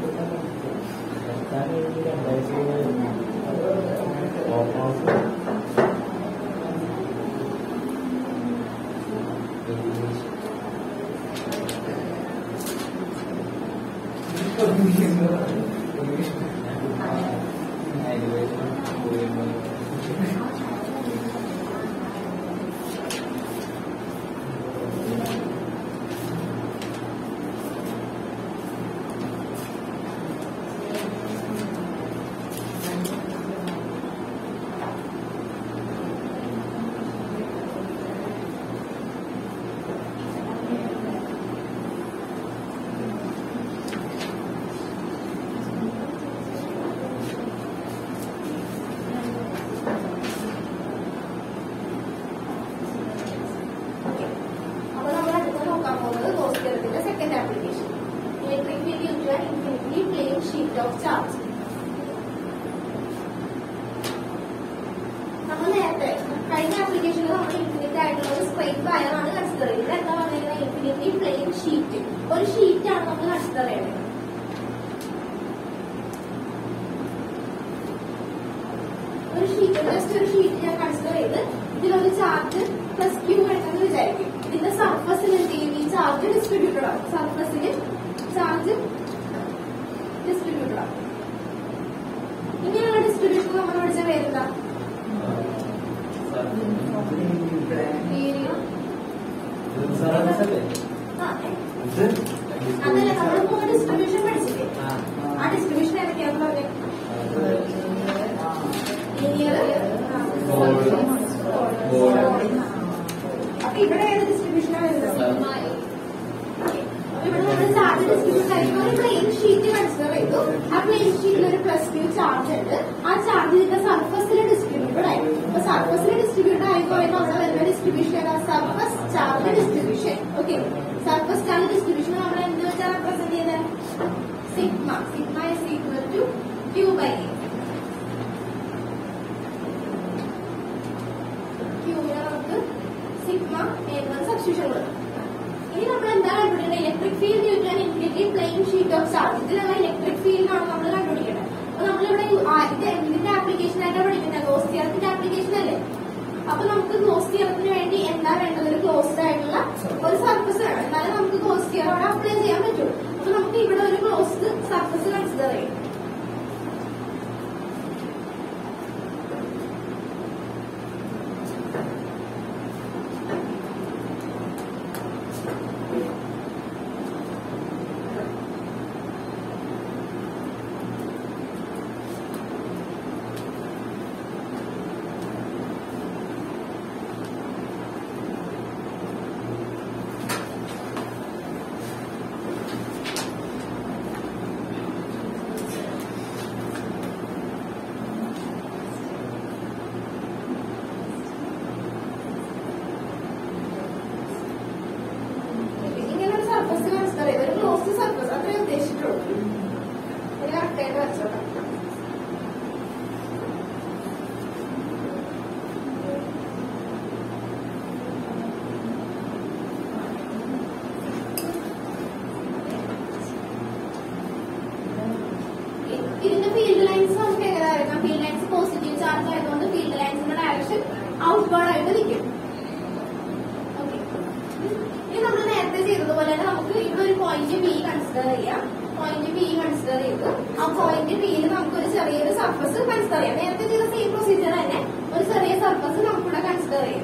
അപ്പൊ നമ്മൾ അടുത്ത് നോക്കാൻ പോകുന്നത് ഗോസ്കരത്തിന്റെ second application electric field use an infinitely plane sheet of charge നമ്മൾ നേരത്തെ കഴിഞ്ഞ ആപ്ലിക്കേഷനിൽ നമ്മൾ ഇൻഫിനിറ്റ് ആയിട്ടുള്ള ഒരു സ്ട്രൈറ്റ് വയറാണ് കൺസിഡർ ചെയ്തത് എന്താ പറഞ്ഞിരിക്കുന്നത് ഇൻഫിനിറ്റ്ലി പ്ലെയിൻ ഷീറ്റ് ഒരു ഷീറ്റാണ് നമ്മൾ കൺസിഡർ ചെയ്യേണ്ടത് ഒരു ഷീറ്റ് ജസ്റ്റ് ഒരു ഷീറ്റ് ഞാൻ കൺസിഡർ ചെയ്ത് ഇതിലൊരു ചാർജ് പ്ലസ് ക്യൂ ഉണ്ടെന്ന് വിചാരിക്കും ഇതിന്റെ സർഫസിൽ എന്ത് ചെയ്യും ഈ ചാർജ് ഡിസ്ട്രിബ്യൂട്ടഡ് ആവും സർഫസിൽ ചാർജ് ഡിസ്ട്രിബ്യൂട്ടഡ് ആവും ഇങ്ങനെയുള്ള ഡിസ്ട്രിബ്യൂഷൻ നമ്മൾ പഠിച്ച പേരെന്താ ഏരിയ ആ ഏ? അതല്ല നമ്മൾ മൂന്ന് ഡിസ്ട്രിബ്യൂഷൻ പഠിച്ചില്ലേ ആ ഡിസ്ട്രിബ്യൂഷൻ ഏതൊക്കെയാന്ന് പറഞ്ഞേ ലീനിയർ അപ്പൊ ഇവിടെ ഏത് ഡിസ്ട്രിബ്യൂഷനാണ് വരുന്നത് ഇവിടെ നമ്മൾ ചാർജ് ഡിസ്ട്രിബ്യൂഷൻ ആയിരിക്കും ഒരു പ്ലെയിൻ ഷീറ്റ് കൺസിഡർ ചെയ്തു ആ പ്ലെയിൻ ഷീറ്റിൽ ഒരു പ്ലസ് ക്യൂ ചാർജ് ഉണ്ട് ആ ചാർജ് ഇതിന്റെ സർഫസിൽ ഡിസ്ട്രിബ്യൂട്ടഡ് ആയി അപ്പൊ സർഫസിൽ ഡിസ്ട്രിബ്യൂട്ടഡ് ആയി പറയുമ്പോൾ അവിടെ വരുന്ന ഡിസ്ട്രിബ്യൂഷൻ ഏതാ surface charge distribution okay surface charge distribution നമ്മൾ എന്ത് വെച്ചാൽ റെപ്രസെന്റ് ചെയ്യുന്നത് sigma sigma is equal to Q by A ക്യൂവിനെ നമുക്ക് സിഗ്മ എന്ന് സബ്സ്റ്റിറ്റ്യൂഷൻ കൊടുക്കാം ഇനി നമ്മൾ എന്താ കണ്ടുപിടിക്കുന്നത് electric field use infinite plane sheet of charge ഇതിലുള്ള ഇലക്ട്രിക് ഫീൽഡ് ആണ് നമ്മൾ കണ്ടുപിടിക്കുന്നത് അപ്പൊ നമ്മളിവിടെ യു- ആ, ഇത് ഇതിന്റെ ആപ്ലിക്കേഷൻ ആയിട്ടാണ് പഠിക്കുന്നത് ഗോസ് തിയറത്തിന്റെ ആപ്ലിക്കേഷൻ അല്ലേ അപ്പൊ നമുക്ക് ഗോസ് തിയറത്തിന് വേണ്ടി എന്താ വേണ്ടത് ഒരു ക്ലോസ്ഡ് ആയിട്ടുള്ള ഒരു സർഫസ് വേണം എന്നാലും നമുക്ക് ഗോസ് തിയർ അവിടെ അപ്ലൈ ചെയ്യാൻ പറ്റുള്ളൂ അപ്പൊ നമുക്ക് ഇവിടെ ഒരു ക്ലോസ്ഡ് സർഫസ് കൺസിഡർ ചെയ്യും ഇങ്ങനെ ഒരു സർഫസ് കൺസിഡർ ചെയ്ത് ഒരു ക്ലോസ്ഡ് സർഫസ് അത്രേ ഉദ്ദേശിച്ചിട്ടുള്ളൂ ഒരു കറക്റ്റായിട്ട് വരച്ചോട്ടെ ഇതിന്റെ ഫീൽഡ് ലൈൻസ് നമുക്ക് എങ്ങനെ വരയ്ക്കാം ഫീൽഡ് ലൈൻസ് പോസിറ്റീവ് ചാർജ് ആയതുകൊണ്ട് ഫീൽഡ് ലൈൻസിന്റെ ഡയറക്ഷൻ ഔട്ട്വേർഡ് ആയിട്ട് നിൽക്കും ഓക്കെ ഇനി നമ്മൾ നേരത്തെ ചെയ്തതുപോലെ തന്നെ നമുക്ക് ഇവിടെ ഒരു പോയിന്റ് ബി കൺസിഡർ ചെയ്യാം പോയിന്റ് ബി കൺസിഡർ ചെയ്ത് ആ പോയിന്റ് ബിയിൽ നമുക്ക് ഒരു ചെറിയൊരു സർഫസ് കൺസിഡർ ചെയ്യാം നേരത്തെ ചെയ്ത സെയിം പ്രൊസീജിയർ തന്നെ ഒരു ചെറിയ സർഫസ് നമുക്കിവിടെ കൺസിഡർ ചെയ്യാം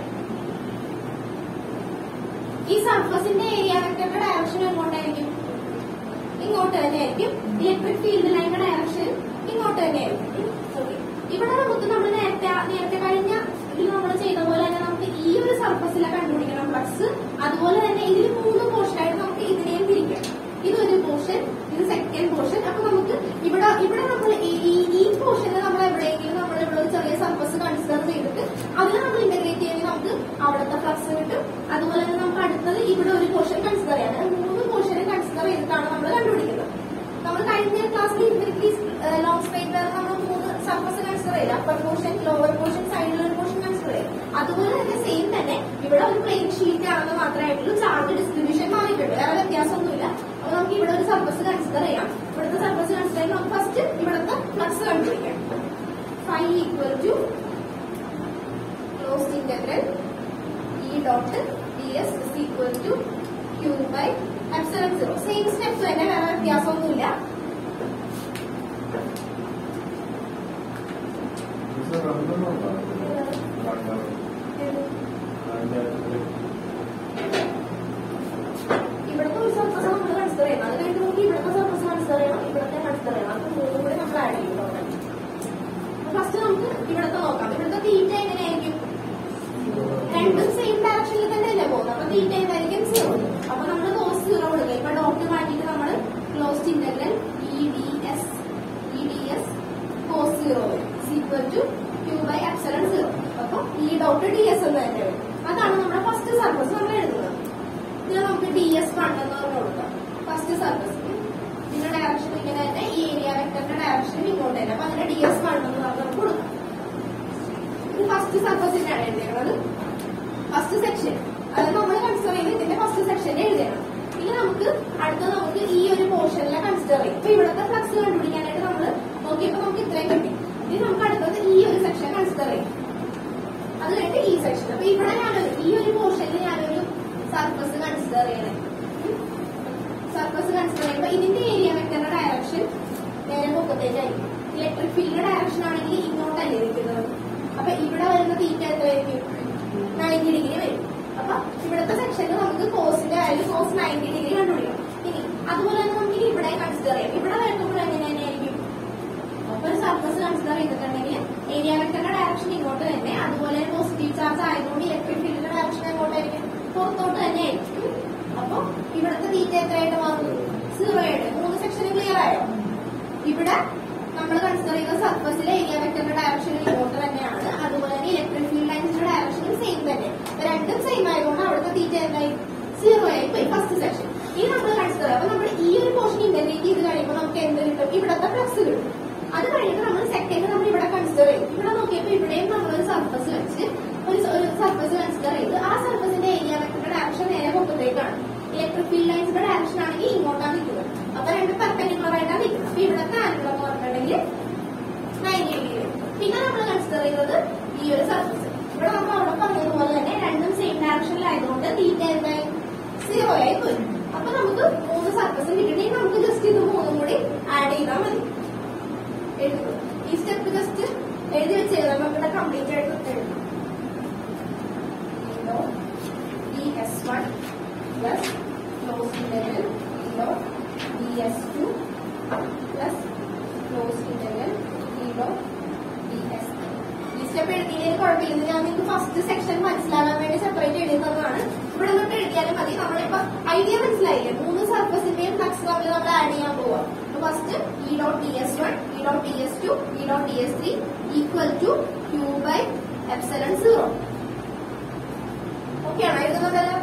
ഈ സർഫസിന്റെ ഏരിയ വെക്ടറിന്റെ ഡയറക്ഷൻ എങ്ങോട്ടായിരിക്കും ഇങ്ങോട്ട് തന്നെയായിരിക്കും ഇലക്ട്രിക് ഫീൽഡ് ലൈനിന്റെ ഡയറക്ഷൻ ഇങ്ങോട്ട് തന്നെയായിരിക്കും ഓക്കെ ഇവിടെ നമുക്ക് നമ്മൾ നേരത്തെ നേരത്തെ കഴിഞ്ഞ ഇതിൽ നമ്മൾ ചെയ്ത പോലെ തന്നെ നമുക്ക് ഈ ഒരു സർഫസിലെ കണ്ടുപിടിക്കണം ഫ്ലക്സ് അതുപോലെ തന്നെ ഇതിൽ മൂന്ന് പോർഷനായിട്ട് നമുക്ക് ഇതിനെയും തിരിക്കാം ഇതൊരു പോർഷൻ ഇത് സെക്കൻഡ് പോർഷൻ അപ്പൊ നമുക്ക് ഇവിടെ ഇവിടെ നമ്മൾ ഈ ഈ- ഈ പോർഷനിൽ നമ്മൾ എവിടെയെങ്കിലും നമ്മൾ ഇവിടെ ഒരു ചെറിയ സർഫസ് കൺസിഡർ ചെയ്തിട്ട് അതിൽ നമ്മൾ ഇന്റഗ്രേറ്റ് ചെയ്യുമ്പോൾ നമുക്ക് അവിടുത്തെ ഫ്ലക്സ് കിട്ടും അതുപോലെ തന്നെ നമുക്ക് അടുത്തത് ഇവിടെ ഒരു പോർഷൻ കൺസിഡർ ചെയ്യാം അങ്ങനെ മൂന്ന് പോർഷനെ കൺസിഡർ ചെയ്തിട്ടാണ് നമ്മൾ കണ്ടുപിടിക്കുന്നത് നമ്മൾ കഴിഞ്ഞ ക്ലാസ്സിൽ ഇൻഫിനിറ്റി ലോങ് സ്ട്രൈറ്റ് വരെ നമ്മൾ മൂന്ന് സർഫസ് കൺസിഡർ ചെയ്യില്ല അപ്പർ പോർഷൻ ലോവർ പോർഷൻ സൈഡിലുള്ള പോർഷൻ കൺസിഡർ ചെയ്യും അതുപോലെ തന്നെ സെയിം തന്നെ ഇവിടെ ഒരു പ്ലെയിൻ ഷീറ്റ് ആണെന്ന് മാത്രമായിട്ടുള്ളൂ ചാർജ് ഡിസ്ട്രിബ്യൂഷൻ മാറിയിട്ടുണ്ട് വേറെ വ്യത്യാസമൊന്നുമില്ല അപ്പൊ നമുക്ക് ഇവിടെ ഒരു സർഫസ് കൺസിഡർ ചെയ്യാം ഇവിടുത്തെ surface equal to close integral E dot D S is equal to Q by epsilon zero same steps തന്നെ വേറെ വ്യത്യാസമൊന്നുമില്ല ഇവിടുത്തെ ഒരു സർഫസ് നമ്മൾ കൺസിഡർ ചെയ്യണം അത് കഴിഞ്ഞിട്ട് നമുക്ക് ഇവിടുത്തെ സർഫസ് കൺസിഡർ ചെയ്യണം ഇവിടുത്തെ കൺസിഡർ ചെയ്യണം അത് മൂന്നും കൂടി നമ്മൾ ആഡ് ചെയ്യും ഫസ്റ്റ് നമുക്ക് ഇവിടുത്തെ നോക്കാം ഇവിടുത്തെ തീറ്റ എങ്ങനെയായിരിക്കും രണ്ടും സെയിം ഡയറക്ഷനിൽ തന്നെയല്ലേ പോകുന്നത് അപ്പൊ തീറ്റ എന്തായിരിക്കും സീറോ അപ്പൊ നമ്മൾ കോസ് സീറോ കൊടുക്കുക ഇപ്പൊ ഡോട്ട് മാറ്റിയിട്ട് നമ്മൾ closed integral E D S E D S cos zero equal to Q by epsilon zero അപ്പൊ ഈ ഡോട്ട് ഡി എസ് എന്ന് തന്നെ വരും അതാണ് നമ്മുടെ ഫസ്റ്റ് സർഫസ് നമ്മൾ എഴുതുന്നത് ഇത് നമുക്ക് ഡി എസ് വൺ എന്ന് പറഞ്ഞു കൊടുക്കാം ഫസ്റ്റ് സർഫസ് ഇതിന്റെ ഡയറക്ഷൻ ഇങ്ങനെ തന്നെ ഈ ഏരിയ വെക്ടറിന്റെ ഡയറക്ഷൻ ഇങ്ങോട്ട് തന്നെ അപ്പൊ അങ്ങനെ ഡി എസ് വൺ എന്ന് പറഞ്ഞ് നമുക്ക് കൊടുക്കാം ഇത് ഫസ്റ്റ് സർഫസിനാണ് എഴുതിയത് ഫസ്റ്റ് സെക്ഷൻ അത് നമ്മൾ കൺസിഡർ ചെയ്ത് ഇതിന്റെ ഫസ്റ്റ് സെക്ഷനിൽ എഴുതണം ഇനി നമുക്ക് അടുത്ത നമുക്ക് ഈ ഒരു പോർഷനിലെ കൺസിഡർ ചെയ്യും ഇപ്പൊ ഇവിടുത്തെ ഫ്ലക്സ് കണ്ടുപിടിക്കാനായിട്ട് നമ്മൾ നോക്കിയപ്പോ നമുക്ക് ഇത്രയും കിട്ടി ഇനി നമുക്ക് അടുത്തത് ഈ ഒരു സെക്ഷൻ കൺസിഡർ ചെയ്യും അത് കഴിഞ്ഞിട്ട് ഈ സെക്ഷൻ അപ്പൊ ഇവിടെ ഞാനൊരു ഈ ഒരു പോർഷനിൽ ഞാനൊരു സർഫസ് കൺസിഡർ ചെയ്യണേ സർഫസ് കൺസിഡർ ചെയ്യുമ്പോൾ ഇതിന്റെ ഏരിയ വെക്ടറിന്റെ ഡയറക്ഷൻ നേരെ പൊക്കത്തേക്കായിരിക്കും ഇലക്ട്രിക് ഫീൽഡിന്റെ ഡയറക്ഷൻ ആണെങ്കിൽ ഇങ്ങോട്ടല്ലേ നിൽക്കുന്നത് അപ്പൊ ഇവിടെ വരുന്ന തീറ്റ എത്രയായിരിക്കും നയൻറ്റി ഡിഗ്രി വരും അപ്പൊ ഇവിടുത്തെ സെക്ഷനിൽ നമുക്ക് കോസിന്റെ വാല്യൂ കോസ് നയൻറ്റി ഡിഗ്രി കണ്ടുപിടിക്കണം ഇനി അതുപോലെ തന്നെ നമുക്ക് ഇനി ഇവിടെ കൺസിഡർ ചെയ്യാം ഇവിടെ വരുമ്പോൾ എങ്ങനെ തന്നെയായിരിക്കും അപ്പൊ ഒരു സർഫസ് കൺസിഡർ ചെയ്തിട്ടുണ്ടെങ്കിൽ ഏരിയ വെക്ടറിന്റെ ഡയറക്ഷൻ ഇങ്ങോട്ട് തന്നെ അതുപോലെ പോസിറ്റീവ് ചാർജ് ആയതുകൊണ്ട് ഇലക്ട്രിക് ഫീൽഡിന്റെ ഡയറക്ഷൻ എങ്ങോട്ടായിരിക്കും പുറത്തോട്ട് തന്നെ ആയിരിക്കും അപ്പൊ ഇവിടുത്തെ തീറ്റ എത്രയായിട്ട് മാറുന്നു സീറോ ആയിട്ട് മൂന്ന് സെക്ഷന് ക്ലിയർ ആയോ ഇവിടെ നമ്മൾ കൺസിഡർ ചെയ്യുന്ന സർഫസിലെ ഏരിയ വെക്ടറിന്റെ ഡയറക്ഷൻ ഇങ്ങോട്ട് തന്നെയാണ് അതുപോലെ തന്നെ ഇലക്ട്രിക് ഫീൽഡ് ലൈൻസിന്റെ ഡയറക്ഷനും സെയിം തന്നെ അപ്പൊ രണ്ടും സെയിം ആയതുകൊണ്ട് അവിടുത്തെ തീറ്റ എന്തായി സീറോ ആയി പോയി ഫസ്റ്റ് സെക്ഷൻ ഇനി നമ്മൾ കൺസിഡർ അപ്പൊ നമ്മൾ ഈ ഒരു പോർഷൻ ഇന്റഗ്രേറ്റ് ചെയ്ത് കഴിയുമ്പോൾ നമുക്ക് എന്ത് കിട്ടും ഇവിടത്തെ ഫ്ലക്സ് കിട്ടും അത് കഴിഞ്ഞിട്ട് നമ്മൾ സെക്കൻഡ് നമ്മൾ ഇവിടെ കൺസിഡർ ചെയ്യും ഇവിടെ നോക്കിയപ്പോൾ ഇവിടെയും നമ്മൾ ഒരു സർഫസ് വെച്ച് ഒരു ഒരു സർഫസ് കൺസിഡർ ചെയ്ത് ആ സർഫസിന്റെ ഏരിയ വെക്ടറിന്റെ ഡയറക്ഷൻ നേരെ മുമ്പത്തേക്കാണ് ഇലക്ട്രിക് ഫീൽഡ് ലൈൻസിന്റെ ഡയറക്ഷൻ ആണെങ്കിൽ ഇങ്ങോട്ടാണ് നിൽക്കുന്നത് അപ്പൊ രണ്ട് പെർപെൻഡിക്കുലർ ആയിട്ടാണ് നിൽക്കുന്നത് അപ്പൊ ഇവിടുത്തെ ആംഗിൾ എന്ന് പറഞ്ഞിട്ടുണ്ടെങ്കിൽ നയൻറ്റി ഡിഗ്രി വരും പിന്നെ നമ്മൾ കൺസിഡർ ചെയ്തത് ഈ ഒരു സർഫസ് ഇവിടെ നമ്മൾ അവിടെ പറഞ്ഞതുപോലെ തന്നെ രണ്ടും സെയിം ഡയറക്ഷനിലായതുകൊണ്ട് തീറ്റ എന്തായി സീറോ ആയി പോയി അപ്പൊ നമുക്ക് മൂന്ന് സർഫസ് കിട്ടിയിട്ടുണ്ടെങ്കിൽ നമുക്ക് ജസ്റ്റ് ഇത് മൂന്നും കൂടി ആഡ് ചെയ്താൽ മതി എഴുതുക ഈ സ്റ്റെപ്പ് ജസ്റ്റ് എഴുതി വെച്ച് നമുക്കിവിടെ കംപ്ലീറ്റ് ആയിട്ട് എഴുതാം D S one plus close integral E dot D S two plus close integral E dot D S ഈ സ്റ്റെപ്പ് എഴുതിയതിന് കുഴപ്പമില്ല ഞാൻ നിങ്ങൾക്ക് ഫസ്റ്റ് സെക്ഷൻ മനസ്സിലാകാൻ വേണ്ടി സെപ്പറേറ്റ് എഴുതുന്നതാണ് ഇവിടെ തൊട്ട് എഴുതിയാലും മതി നമ്മളിപ്പോ ഐഡിയ മനസ്സിലായില്ലേ മൂന്ന് സർഫസിന്റെയും ഫ്ലക്സ് തമ്മിൽ നമ്മൾ ആഡ് ചെയ്യാൻ പോവാം first E dot D S one E dot D S two E dot D S three equal to Q by epsilon zero okay ആണോ എഴുതുന്നതല്ലോ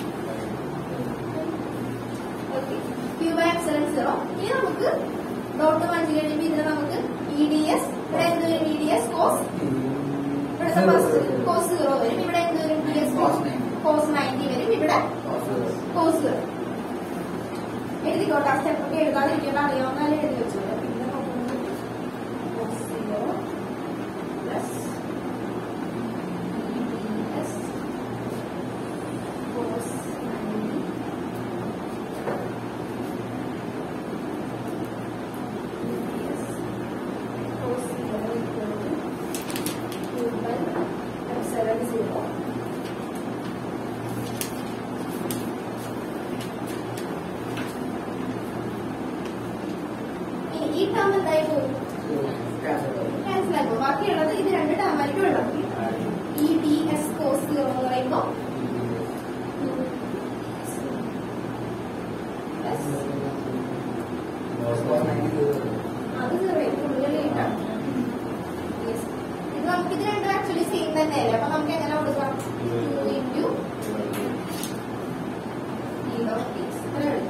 okay Q by epsilon zero ഇനി നമുക്ക് ഡോട്ട് മാറ്റി കഴിയുമ്പോൾ ഇതിന് നമുക്ക് ഇ ഡി എസ് ഇവിടെ എന്ത് വരും ഇ ഡി എസ് കോസ് ഇവിടുത്തെ ഫസ്റ്റ് കോസ് സീറോ വരും ഇവിടെ എന്ത് വരും D S cos cos ninety വരും ഇവിടെ കോസ് സീറോ എഴുതിക്കോട്ടെ ആ സ്റ്റെപ്പൊക്കെ എഴുതാതിരിക്കേണ്ട അറിയാവുന്നാലും എഴുതി വെച്ചോട്ടെ പിന്നെ നോക്കുന്നത് cos zero plus S cos ninety cos zero equal to two by epsilon zero ഇനി ഈ ടേം എന്തായി പോകും ക്യാൻസൽ ആകും ബാക്കിയുള്ളത് ഇത് രണ്ട് ടേം ആയിരിക്കും ഉള്ളത് ഈ ഡി എസ് കോസ് സീറോ എന്ന് പറയുമ്പോൾ അത് സീറോ ഫുള്ളിൽ ഇട്ടാണ് Yes. ഇത് നമുക്ക് ഇത് രണ്ടും ആക്ച്വലി സെയിം തന്നെയല്ലേ അപ്പൊ നമുക്ക് എങ്ങനെ കൊടുക്കാം two into E dot X അത്ര എഴുതാം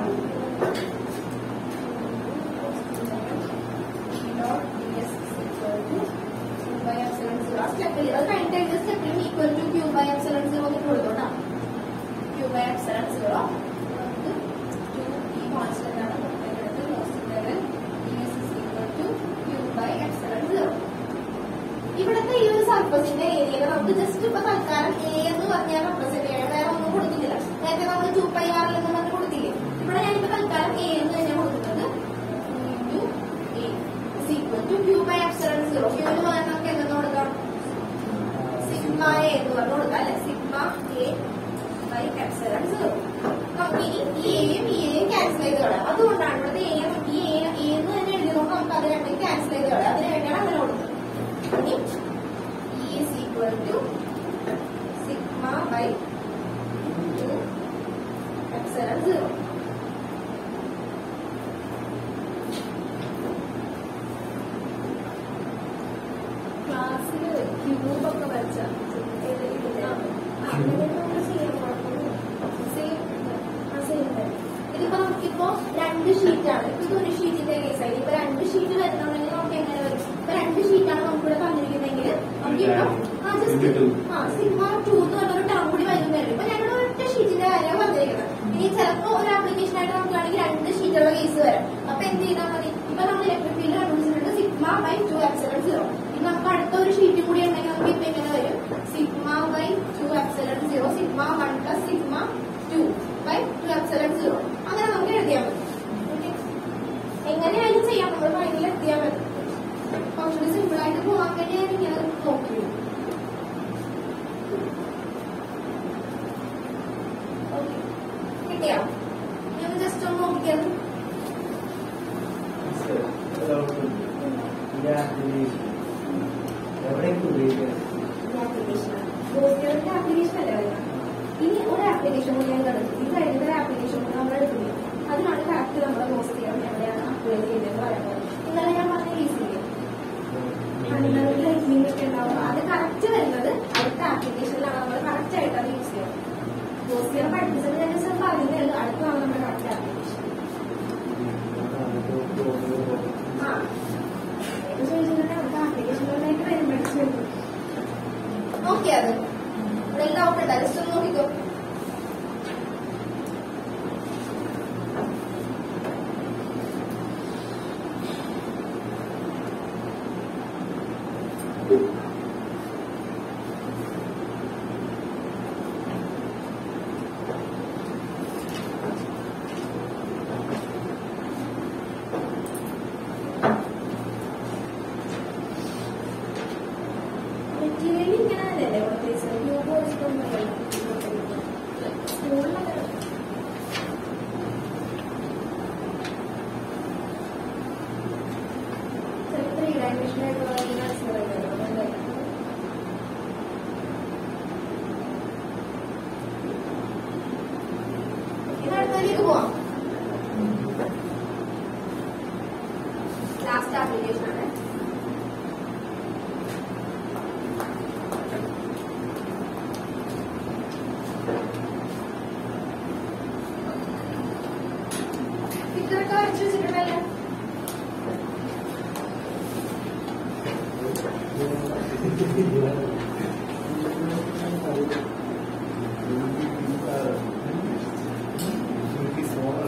സ്റ്റെപ്പിൽ അത് കഴിഞ്ഞിട്ട് സ്റ്റെപ്പിലും equal to Q by epsilon zero എന്ന് കൊടുത്തോട്ടാ ക്യൂ ബൈ എപ്സിലൺ സീറോ ഈ കോൺസ്റ്റന്റ് ആണ് പുറത്തേക്കെടുത്ത് lost level is equal to q by epsilon zero. ഇവിടുത്തെ ഈ ഒരു സർഫസിന്റെ ഏരിയയിൽ നമുക്ക് ജസ്റ്റ് ഇപ്പൊ തൽക്കാലം എ എന്ന് പറഞ്ഞാൽ റെപ്രസെന്റ് ചെയ്യണം വേറെ ഒന്നും കൊടുക്കുന്നില്ല നേരത്തെ നമ്മൾ ടു പൈ ആറിൽ എന്ന് പറഞ്ഞ് കൊടുത്തില്ലേ ഇവിടെ ഞാനിപ്പോ തൽക്കാലം എ എന്ന് തന്നെ കൊടുക്കുന്നത് equal to Q by epsilon zero ക്യൂന് പകരം നമുക്ക് എന്തെന്ന് കൊടുക്കാം സിഗ്മ എ എന്ന് പറഞ്ഞു കൊടുക്കാം അല്ലെ sigma A by epsilon zero നമുക്ക് ഇനി ഈ എയും ഈ എയും ക്യാൻസൽ ചെയ്ത് കളയാം അതുകൊണ്ടാണ് ഇവിടുത്തെ എയും ഈ എ എ എന്ന് തന്നെ എഴുതുമ്പോൾ നമുക്ക് അത് രണ്ടും ക്യാൻസൽ ചെയ്ത് കളയാം അതിന് വേണ്ടിയാണ് അങ്ങനെ കൊടുക്കുന്നത് ഇനി E is equal to sigma by two epsilon zero ക്ലാസ്സിൽ ക്യൂബൊക്കെ വരച്ച ഇതിപ്പോ നമുക്കിപ്പോ രണ്ട് ഷീറ്റാണ് ഇത് ഒരു ഷീറ്റിന്റെ കേസായി ഇപ്പൊ രണ്ട് ഷീറ്റ് വരുന്നുണ്ടെങ്കിൽ നമുക്ക് എങ്ങനെ വരും ഇപ്പൊ രണ്ട് ഷീറ്റാണ് നമുക്കിവിടെ തന്നിരിക്കുന്നെങ്കിൽ നമുക്കിപ്പോ ആ ജസ്റ്റ് ആ സിഗ്മ ടു എന്ന് പറഞ്ഞൊരു ടേം കൂടി വരുന്നുണ്ട് ഇപ്പൊ ഞങ്ങളുടെ ഒറ്റ ഷീറ്റിന്റെ കാര്യമാണ് പറഞ്ഞിരിക്കുന്നത് ഇനി ചിലപ്പോ ഒരു ആപ്ലിക്കേഷൻ ആയിട്ട് നമുക്കാണെങ്കിൽ രണ്ട് ഷീറ്റുള്ള കേസ് വരാം അപ്പൊ എന്ത് ചെയ്താൽ മതി ഇപ്പൊ നമ്മൾ ഇലക്ട്രിക് ഫീൽഡ് കണ്ടുപിടിച്ചിട്ടുണ്ട് sigma by two epsilon zero ഇനി നമുക്ക് അടുത്ത ഒരു ഷീറ്റ് കൂടി ഉണ്ടെങ്കിൽ നമുക്ക് ഇപ്പൊ എങ്ങനെ വരും sigma by two epsilon zero sigma one plus sigma two by two epsilon zero അങ്ങനെ നമുക്ക് എഴുതിയാൽ മതി Okay? എങ്ങനെയായാലും ചെയ്യാം നമ്മൾ ഫൈനലിൽ എത്തിയാൽ മതി കുറച്ചുകൂടി സിമ്പിൾ ആയിട്ട് പോകാൻ വേണ്ടി ഞാൻ ഇങ്ങനെ നോക്കിയത് ഓക്കെ കിട്ടിയോ ഞാൻ ജസ്റ്റ് ഒന്ന് നോക്കിയത് എവിടേക്ക് ഉപയോഗിക്കാം ഗോസ്റ്റിയുടെ ആപ്ലിക്കേഷൻ അല്ലേ വരുന്നത് ഇനി ഒരു ആപ്ലിക്കേഷൻ കൂടി ഞാൻ കണ്ടു ഇത് കഴിഞ്ഞ ഒരു ആപ്ലിക്കേഷൻ കൂടി നമ്മൾ എടുക്കില്ല അതിനാണ് കറക്റ്റ് നമ്മൾ പോസ്റ്റ് ചെയ്യാൻ എവിടെയാണ് അപ്ലൈ ചെയ്തതെന്ന് പറയുന്നത് ഇന്നലെ ഞാൻ പറഞ്ഞ ഈസിയില്ലേ ലൈറ്റിംഗ് ഒക്കെ ഉണ്ടാവും അത് കറക്റ്റ് വരുന്നത് അടുത്ത ആപ്ലിക്കേഷനിലാണ് നമ്മൾ കറക്റ്റ് ആയിട്ട് അത് യൂസ് ചെയ്യണം ഗോസ്റ്റിയെ പഠിപ്പിച്ചത് ഞാൻ ജസ്റ്റ് പറയുന്നത് അടുത്താണ് നമ്മുടെ കറക്റ്റ് ആപ്ലിക്കേഷൻ ആ ഇത് ചോദിച്ചിട്ടുണ്ടെങ്കിൽ അടുത്ത ആപ്ലിക്കേഷനിലേക്ക് വരുമ്പോഴേക്കും നോക്കിയാ അത് ഇവിടെ ഡൗട്ട് ഉണ്ട് ജസ്റ്റ് ഒന്ന് നോക്കിക്കോ മെറ്റീരിയൽ ഇങ്ങനെ തന്നെയല്ലേ കൊടുത്തേച്ചത് ട്യൂബ് കൊടുത്തൊന്നുമല്ല സ്കൂളിലൊക്കെ ചിലപ്പോൾ ത്രീ ഡയമെൻഷനായിട്ടുള്ള മനസ്സിലായിരുന്നു ഇതിനടുത്തേക്ക് പോവാം ലാസ്റ്റ് ആപ്ലിക്കേഷൻ ആണ് ഇതൊക്കെ വരച്ചു വെച്ചിട്ടുണ്ടല്ലോ എനിക്ക് ഫോൺ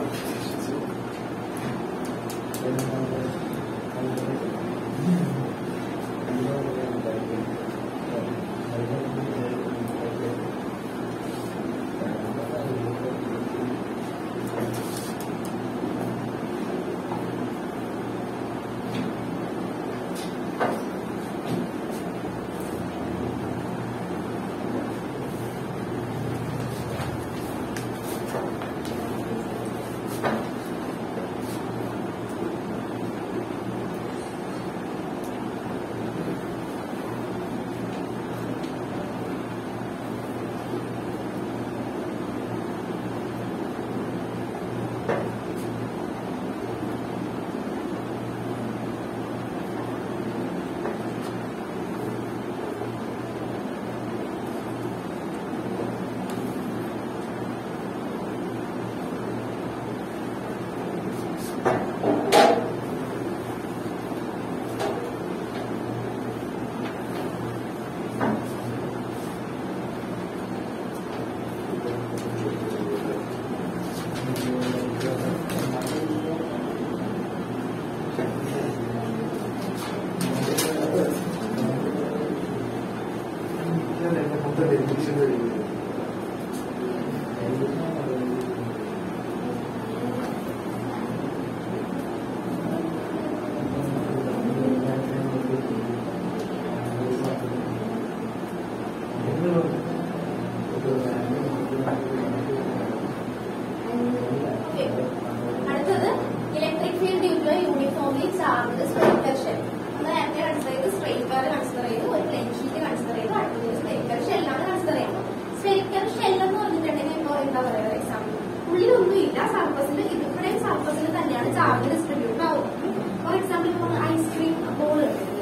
ചാർജ് ഡിസ്ട്രിബ്യൂട്ട് ആവും ഫോർ എക്സാമ്പിൾ നമ്മൾ ഐസ്ക്രീം ബോൾ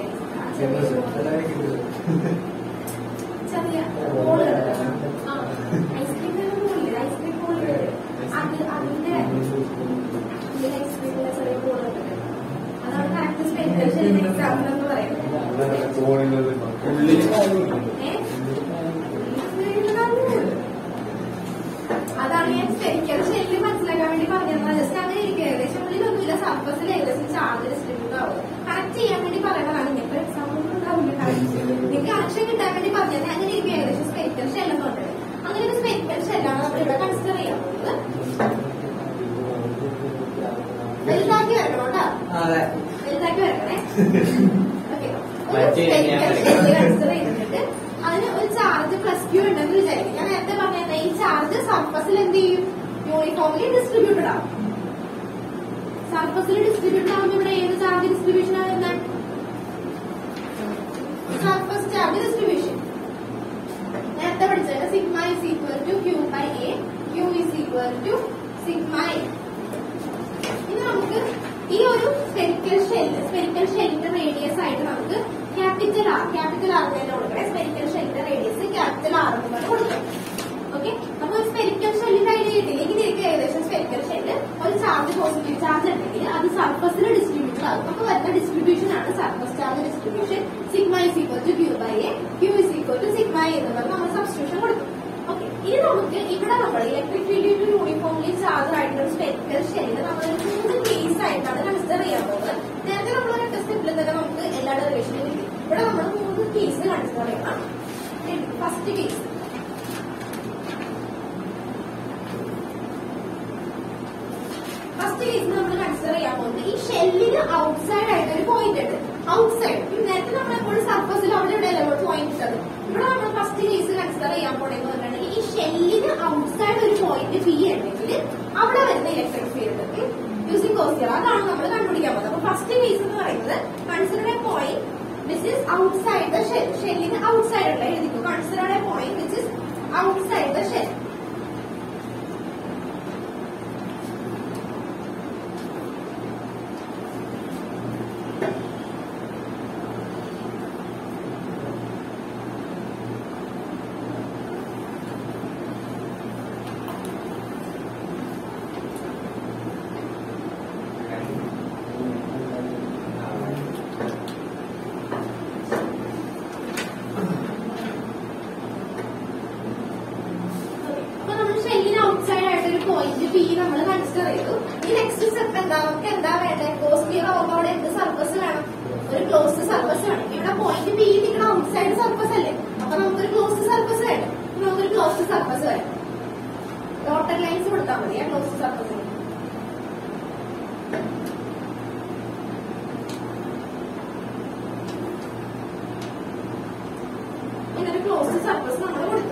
ചെറിയ ബോൾ ഐസ്ക്രീം ബോളില്ലേ ഐസ്ക്രീം ബോൾ അത് അതിന്റെ ഐസ്ക്രീമിലെ ചെറിയ ബോൾ അതാണ് കറക്റ്റ് സ്പെഷ്യൽ എക്സാമ്പിൾ എന്ന് പറയുന്നത് ഏഹ് അതാണ് ഞാൻ സ്പെരിക്കൽ ഷെല്ല് മനസ്സിലാക്കാൻ വേണ്ടി പറഞ്ഞത് ജസ്റ്റ് അങ്ങനെ ഇരിക്കും ഏകദേശം ഉള്ളിലൊന്നുമില്ല സർഫസിൽ ഏകദേശം ചാർജ് ഡിസ്ട്രിബ്യൂട്ട് ആവും കണക്ട് ചെയ്യാൻ വേണ്ടി പറയുന്നതാണ് ഇങ്ങനത്തെ എക്സാമ്പിൾ ഉണ്ടാവില്ല നിങ്ങൾക്ക് കണക്ഷൻ കിട്ടാൻ വേണ്ടി പറഞ്ഞത് അങ്ങനെ ഇരിക്കും ഏകദേശം സ്പെരിക്കൽ ഷെല്ല് എന്ന് പറഞ്ഞത് അങ്ങനെ ഒരു സ്പെരിക്കൽ ഷെല്ലാണ് നമ്മൾ ഇവിടെ കൺസിഡർ ചെയ്യാൻ പോകുന്നത് വലുതാക്കി വരണം കേട്ടോ വലുതാക്കി വരണേ ഓക്കെ മറ്റേ ഞാൻ കൺസിഡർ ചെയ്തിട്ട് അതിന് ഒരു ചാർജ് പ്ലസ് ക്യൂ ഉണ്ടെന്ന് വിചാരിക്കും ഞാൻ നേരത്തെ പറഞ്ഞത് ഈ ചാർജ് സർഫസിൽ എന്ത് ചെയ്യും യൂണിഫോമിലി ഡിസ്ട്രിബ്യൂട്ടഡ് ആവും സർഫസിൽ ഡിസ്ട്രിബ്യൂട്ടഡ് ആവുമ്പോൾ ഇവിടെ ഏത് ചാർജ് ഡിസ്ട്രിബ്യൂഷൻ ആവുന്നത് സർഫസ് ചാർജ് ഡിസ്ട്രിബ്യൂഷൻ നേരത്തെ പഠിച്ചത് sigma is equal to Q by A Q is equal to sigma A ഇനി നമുക്ക് ഈ ഒരു സ്പെരിക്കൽ ഷെല്ല് സ്പെരിക്കൽ ഷെല്ലിന്റെ റേഡിയസ് ആയിട്ട് നമുക്ക് ക്യാപിറ്റൽ ആർ ക്യാപിറ്റൽ ആർ തന്നെ കൊടുക്കണം സ്പെരിക്കൽ ഷെല്ലിന്റെ റേഡിയസ് ക്യാപിറ്റൽ ആർ എന്ന് പറഞ്ഞ് കൊടുക്കണം ഓക്കെ അപ്പൊ ഒരു സ്പെരിക്കൽ ഷെല്ലിന്റെ ഐഡിയ കിട്ടില്ല ഇങ്ങനെ ഇരിക്കും ഏകദേശം സ്പെരിക്കൽ ഷെല്ല് ഒരു ചാർജ് പോസിറ്റീവ് ചാർജ് ഉണ്ടെങ്കിൽ അത് സർഫസിൽ ഡിസ്ട്രിബ്യൂഷൻ ആകും അപ്പൊ വരുന്ന ഡിസ്ട്രിബ്യൂഷൻ ആണ് surface charge distribution sigma is equal to Q by A Q is equal to sigma A എന്ന് പറഞ്ഞ് നമ്മൾ സബ്സ്റ്റിറ്റ്യൂഷൻ കൊടുക്കും ഓക്കെ ഇനി നമുക്ക് ഇവിടെ നമ്മൾ ഇലക്ട്രിക് ഫീൽഡിൽ യൂണിഫോംലി ചാർജ് ആയിട്ടുള്ള ഒരു സ്പെരിക്കൽ ഷെല്ല് നമ്മൾ ഒരു മൂന്ന് കേസ് ആയിട്ടാണ് കൺസിഡർ ചെയ്യാൻ പോകുന്നത് നേരത്തെ നമ്മൾ ഒരൊറ്റ സ്റ്റെപ്പിൽ തന്നെ നമുക്ക് എല്ലാ ഡെറിവേഷനും കിട്ടി ഇവിടെ നമ്മൾ മൂന്ന് കേസ് കൺസിഡർ ചെയ്യണം ഫസ്റ്റ് കേസ് ഫസ്റ്റ് കേസ് നമ്മൾ കൺസിഡർ ചെയ്യാൻ പോകുന്നത് ഈ ഷെല്ലിന് ഔട്ട്സൈഡ് ആയിട്ട് ഒരു പോയിന്റ് ഉണ്ട് ഔട്ട്സൈഡ് നേരത്തെ നമ്മൾ എപ്പോഴും സർഫസിൽ അവിടെ ഇവിടെ പോയിന്റ് ഇട്ടത് ഇവിടെ നമ്മൾ ഫസ്റ്റ് കേസ് കൺസിഡർ ചെയ്യാൻ പോണെന്ന് പറഞ്ഞിട്ടുണ്ടെങ്കിൽ ഈ ഷെല്ലിന് ഔട്ട്സൈഡ് ഒരു പോയിന്റ് പി ഉണ്ടെങ്കിൽ അവിടെ വരുന്ന ഇലക്ട്രിക് ഫീൽഡ് യൂസിങ് കോസിയർ അതാണ് നമ്മൾ കണ്ടുപിടിക്കാൻ പോകുന്നത് അപ്പൊ ഫസ്റ്റ് കേസ് എന്ന് പറയുന്നത് consider a point which is outside the shell ഷെല്ലിന് ഔട്ട്സൈഡ് ഉള്ള എഴുതിക്കും consider a point which is outside the shell അപ്പൊ നമ്മൾ ഷെല്ലിന് ഔട്ട്സൈഡ് ആയിട്ട് ഒരു പോയിന്റ് പി നമ്മൾ കൺസിഡർ ചെയ്തു ഈ നെക്സ്റ്റ് സ്റ്റെപ്പ് എന്താ നമുക്ക് എന്താ വേണ്ടത് ക്ലോസ് ക്ലിയർ ആവുമ്പോൾ അവിടെ എന്ത് സർഫസ് വേണം ഒരു ക്ലോസ് സർഫസ് വേണം ഇവിടെ പോയിന്റ് പി നിൽക്കുന്ന ഔട്ട്സൈഡ് സർഫസ് അല്ലേ അപ്പൊ നമുക്കൊരു ക്ലോസ് സർഫസ് വേണം അപ്പൊ നമുക്കൊരു ക്ലോസ് സർഫസ് വേണം ഡോട്ടർ ലൈൻസ് കൊടുത്താൽ മതി ആ ക്ലോസ് സർഫസിന് ഇങ്ങനെ ക്ലോസ് സർഫസ് നമ്മൾ കൊടുത്തു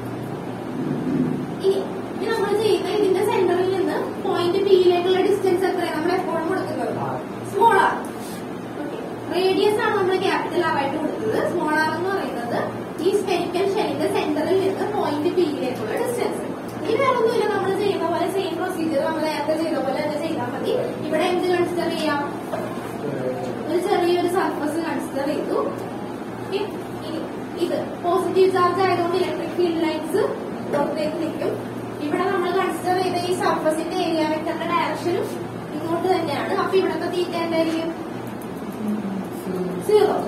ഇനി ഇനി നമ്മൾ ചെയ്യുന്ന ഇതിന്റെ സെന്ററിൽ നിന്ന് പോയിന്റ് ബിയിലേക്കുള്ള ഡിസ്റ്റൻസ് എത്രയാണ് നമ്മൾ എപ്പോഴും കൊടുക്കുന്നത് സ്മോൾ ആർ റേഡിയസ് ആണ് നമ്മൾ ക്യാപിറ്റൽ ആർ ആയിട്ട് കൊടുത്തത് സ്മോൾ ആർ എന്ന് പറയുന്നത് ഈ സ്പെരിക്കൽ ഷെല്ലിന്റെ സെന്ററിൽ നിന്ന് പോയിന്റ് ബിയിലേക്കുള്ള ഡിസ്റ്റൻസ് ഇനി വേറെ ഒന്നുമില്ല നമ്മൾ ചെയ്യുന്ന പോലെ സെയിം പ്രൊസീജിയർ നമ്മൾ നേരത്തെ ചെയ്ത പോലെ തന്നെ ചെയ്താൽ മതി ഇവിടെ എന്ത് കൺസിഡർ ചെയ്യാം ഒരു ചെറിയൊരു സർഫസ് കൺസിഡർ ചെയ്തു Okay? ഇനി ഇത് പോസിറ്റീവ് ചാർജ് ആയതുകൊണ്ട് ഇലക്ട്രിക് ഫീൽഡ് ലൈൻസ് പുറത്തേക്ക് നിൽക്കും ഇവിടെ നമ്മൾ കൺസിഡർ ചെയ്ത ഈ സർഫസിന്റെ ഏരിയ വെക്ടറിന്റെ ഡയറക്ഷനും ഇങ്ങോട്ട് തന്നെയാണ് അപ്പൊ ഇവിടത്തെ തീറ്റ എന്തായിരിക്കും സീറോ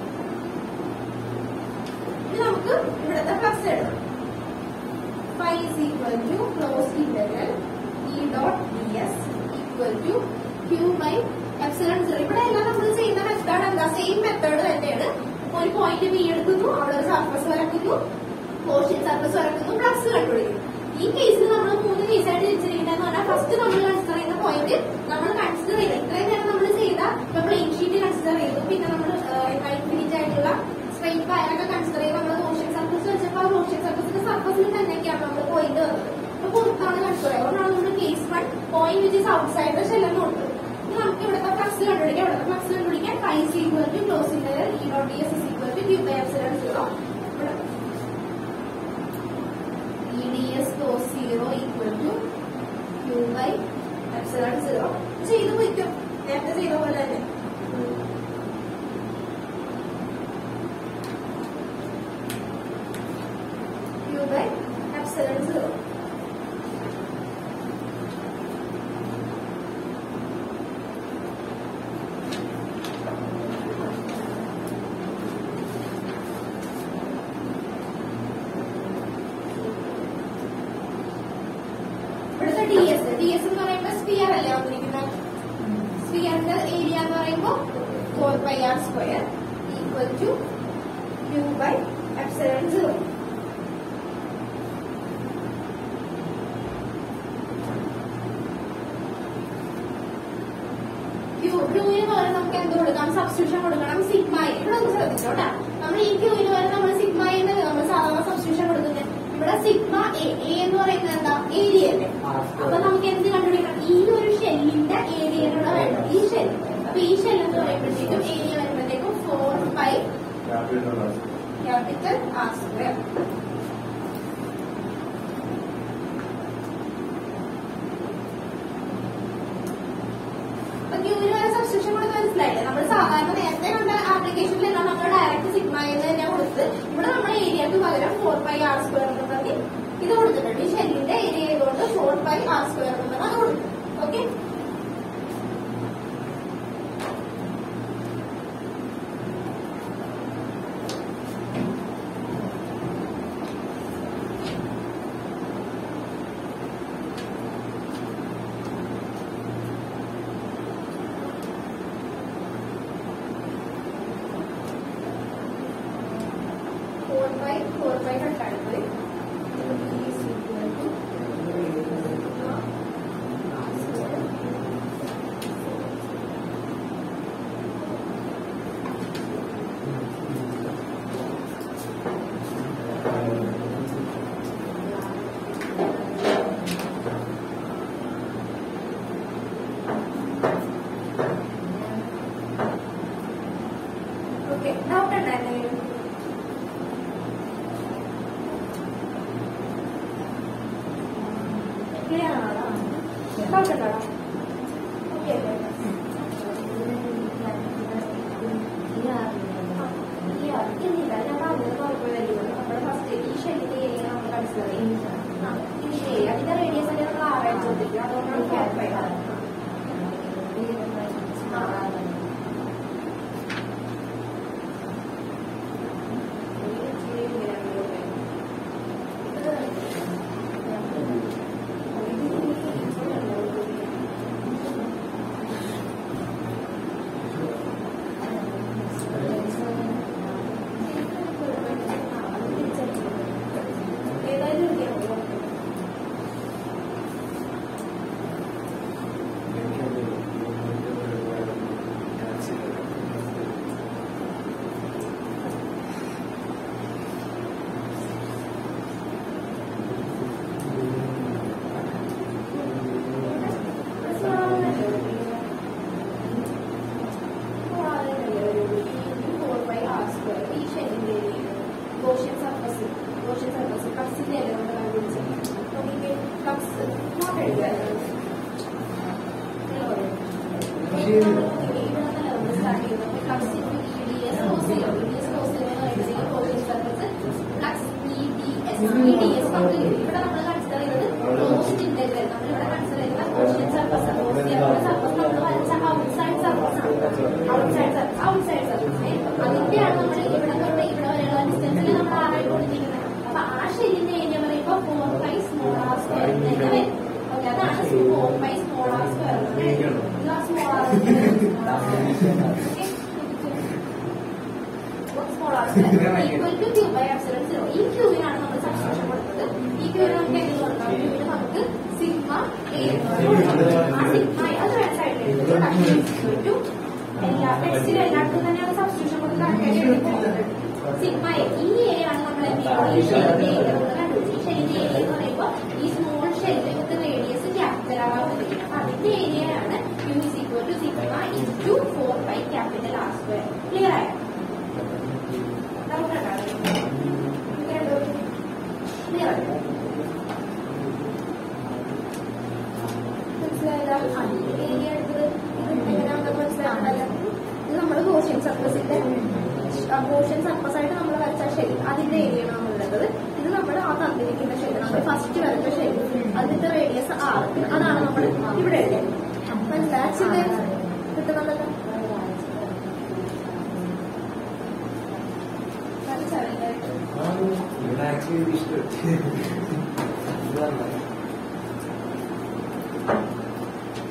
ഇനി നമുക്ക് ഇവിടത്തെ ഫ്ലക്സ് എഴുതാം phi is equal to close integral E dot D S equal to Q by epsilon zero ഇവിടെ എല്ലാം നമ്മൾ ചെയ്യുന്ന മെത്തേഡ് എന്താ സെയിം മെത്തേഡ് തന്നെയാണ് ഒരു പോയിന്റ് ബി എടുക്കുന്നു അവിടെ ഒരു സർഫസ് വരക്കുന്നു കോഷ്യൻ സർഫസ് വരക്കുന്നു ഫ്ലക്സ് കണ്ടുപിടിക്കുന്നു ഈ കേസിൽ നമ്മൾ മൂന്ന് കേസായിട്ട് തിരിച്ചിരിക്കുന്നതെന്ന് പറഞ്ഞാൽ ഫസ്റ്റ് നമ്മൾ കൺസിഡർ ചെയ്യുന്ന പോയിന്റ് നമ്മൾ കൺസിഡർ ചെയ്ത ഇത്രയും നേരം നമ്മൾ ചെയ്ത ഇപ്പൊ പ്ലെയിൻ ഷീറ്റ് കൺസിഡർ ചെയ്തു പിന്നെ നമ്മൾ ഇൻഫിനിറ്റ് ആയിട്ടുള്ള സ്ട്രെയിറ്റ് വയറൊക്കെ കൺസിഡർ ചെയ്ത് നമ്മൾ മോഷൻ സർഫസ് വെച്ചപ്പോൾ ആ മോഷൻ സർഫസിന്റെ സർഫസിൽ തന്നെയൊക്കെയാണ് നമ്മൾ പോയിന്റ് വന്നത് അപ്പൊ പുറത്താണ് കൺസിഡർ ചെയ്യുന്നത് അതുകൊണ്ടാണ് നമ്മൾ case one point which is outside the ഷെല്ലെന്ന് കൊടുത്തത് ഇനി നമുക്ക് ഇവിടുത്തെ ഫ്ലക്സ് കണ്ടുപിടിക്കാം ഇവിടുത്തെ ഫ്ലക്സ് കണ്ടുപിടിക്കാൻ phi is equal to close integral E dot D S is equal to Q by epsilon zero E D S cos zero equal to Q by epsilon zero ചെയ്ത് പോയി സ്ഫിയർ അല്ലേ വന്നിരിക്കുന്നത് സ്ഫിയറിന്റെ area എന്ന് പറയുമ്പോൾ four by R square equal to Q by epsilon zero ക്യൂവിന് പകരം നമുക്ക് എന്ത് കൊടുക്കാം സബ്സ്റ്റിറ്റ്യൂഷൻ കൊടുക്കണം സിഗ്മ ഇവിടെ ഒന്ന് ശ്രദ്ധിച്ചോട്ടാ നമ്മൾ ഈ ക്യൂവിന് പകരം നമ്മൾ സിഗ്മ എന്നത് നമ്മൾ സാധാരണ സബ്സ്റ്റിറ്റ്യൂഷൻ കൊടുക്കുന്നത് ഇവിടെ സിഗ്മ എ എ എന്ന് പറയുന്നത് എന്താ ഏരിയ അല്ലേ അപ്പൊ നമുക്ക് എന്ത് കണ്ടുപിടിക്കണം ഈ ഒരു ഷെല്ലിന്റെ ഏരിയയിലൂടെ വേണം ഈ ഷെൽ അപ്പൊ ഈ ഷെൽ എന്ന് പറയുമ്പോഴത്തേക്കും ഏരിയ വരുമ്പോഴത്തേക്കും four by capital R square അപ്പൊ ക്യൂവിന് വരെ സബ്സ്ക്രിപ്ഷൻ കൊടുത്ത് മനസ്സിലായില്ലേ നമ്മൾ സാധാരണ നേരത്തെ കണ്ട ആപ്ലിക്കേഷനിലെല്ലാം നമ്മൾ ഡയറക്റ്റ് സിഗ്മ എന്ന് തന്നെ കൊടുത്ത് ഇവിടെ നമ്മുടെ ഏരിയക്ക് പകരം ഫോർ ബൈ ആർ സ്ക്വയർ എന്ന് പറഞ്ഞ് ഇത് കൊടുത്തിട്ടുണ്ട് ഈ ഷെല്ലിന്റെ ഏരിയ ആയതുകൊണ്ട് ഫോർ ബൈ ആർ സ്ക്വയർ എന്ന് പറഞ്ഞാൽ അത് കൊടുക്കും okay four by four by കട്ടാണ് പോയി ഓക്കെ ഡൗട്ട് ഉണ്ടായിരുന്നു അതിന്റെ റേഡിയസ് ഒക്കെ നമ്മൾ ആറാഴ്ച കൊടുത്തിരിക്കും അതുകൊണ്ടാണ് ഫോർ ഫൈവ് ഏതായാലും മതിയാവുമോ? ഇവിടെ നമ്മൾ കൺസിഡർ ചെയ്യുന്നത് കോസ്റ്റ് ഇന്റഗ്രൽ നമ്മളിവിടെ കൺസിഡർ ചെയ്യുന്ന കോഷ്യൻ സർഫസ് സർഫസ് നമ്മൾ വരച്ച ഔട്ട്സൈഡ് സർഫസ് ആണ് ഔട്ട്സൈഡ് സർഫസ് ഔട്ട്സൈഡ് സർഫസ് അതിന്റെയാണ് നമ്മൾ ഇവിടെ തൊട്ട് ഇവിടെ വരെയുള്ള ഡിസ്റ്റൻസിൽ നമ്മൾ ആറായിട്ട് കൊടുത്തിരിക്കുന്നത് അപ്പൊ ആ ഷെല്ലിന്റെ ഏരിയ പറയുമ്പോൾ four by small R square തന്നെ വരും ഓക്കെ അതാണ് four by small R square small R small R equal to Q by epsilon zero ഈ ക്യൂവിനാണ് നമ്മൾ സബ്സ്റ്റിറ്റ്യൂഷൻ കൊടുത്തത് ഈ ക്യൂവിന് നമുക്ക് എന്ത് കൊടുക്കാം ക്യൂവിന് നമുക്ക് സിഗ്മ എ എന്ന് കൊടുക്കാം ആ സിഗ്മ അത് രണ്ട് സൈഡിൽ ഈക്വൽ ടു എല്ലാ ടെക്സ്റ്റിൽ എല്ലായിടത്തും തന്നെയാണ് സബ്സ്റ്റിറ്റ്യൂഷൻ കൊടുത്ത് കറക്റ്റായിട്ട് എഴുതിയിട്ടുള്ളത് സിഗ്മ എ ഈ എ ആണ് നമ്മൾ എന്ത് ചെയ്യുന്നത് ഈ ഷെല്ലിന്റെ ഏരിയ നമ്മൾ കണ്ടുപിടിച്ചു ഈ ഷെല്ലിന്റെ ഏരിയ എന്ന് പറയുമ്പോൾ ഈ സ്മോൾ ഷെല്ലിൽ വിത്ത് റേഡിയസ് ക്യാപിറ്റൽ ആർ കൊടുത്തിരിക്കുന്നത് അപ്പൊ അതിന്റെ ഏരിയയാണ് U is equal to sigma into four by capital R square clear ആയോ ഡൗട്ട് ഉണ്ടോ ക്ലിയർ ആയോ മനസ്സിലായല്ലോ ഏരിയ എടുത്തത് എങ്ങനെയാണെന്ന് മനസ്സിലാക്കണ്ടല്ലോ ഇത് നമ്മൾ ഗോഷ്യൻ സർഫസിന്റെ ഗോഷ്യൻ സർഫസ് ആയിട്ട് നമ്മൾ വരച്ച ഷെൽ അതിന്റെ ഏരിയയാണ് നമ്മൾ എടുത്തത് ഇത് നമ്മൾ ആ തന്നിരിക്കുന്ന ഷെൽ നമ്മൾ ഫസ്റ്റ് വരച്ച ഷെൽ അതിന്റെ റേഡിയസ് ആറ് അതാണ് നമ്മൾ ഇവിടെ എഴുതിയത് മനസ്സിലാച്ചില്ലേ കിട്ടുന്നുണ്ടല്ലോ മനസ്സിലായില്ലേ ഇവിടെ ആക്ച്വലി ഇഷ്ടം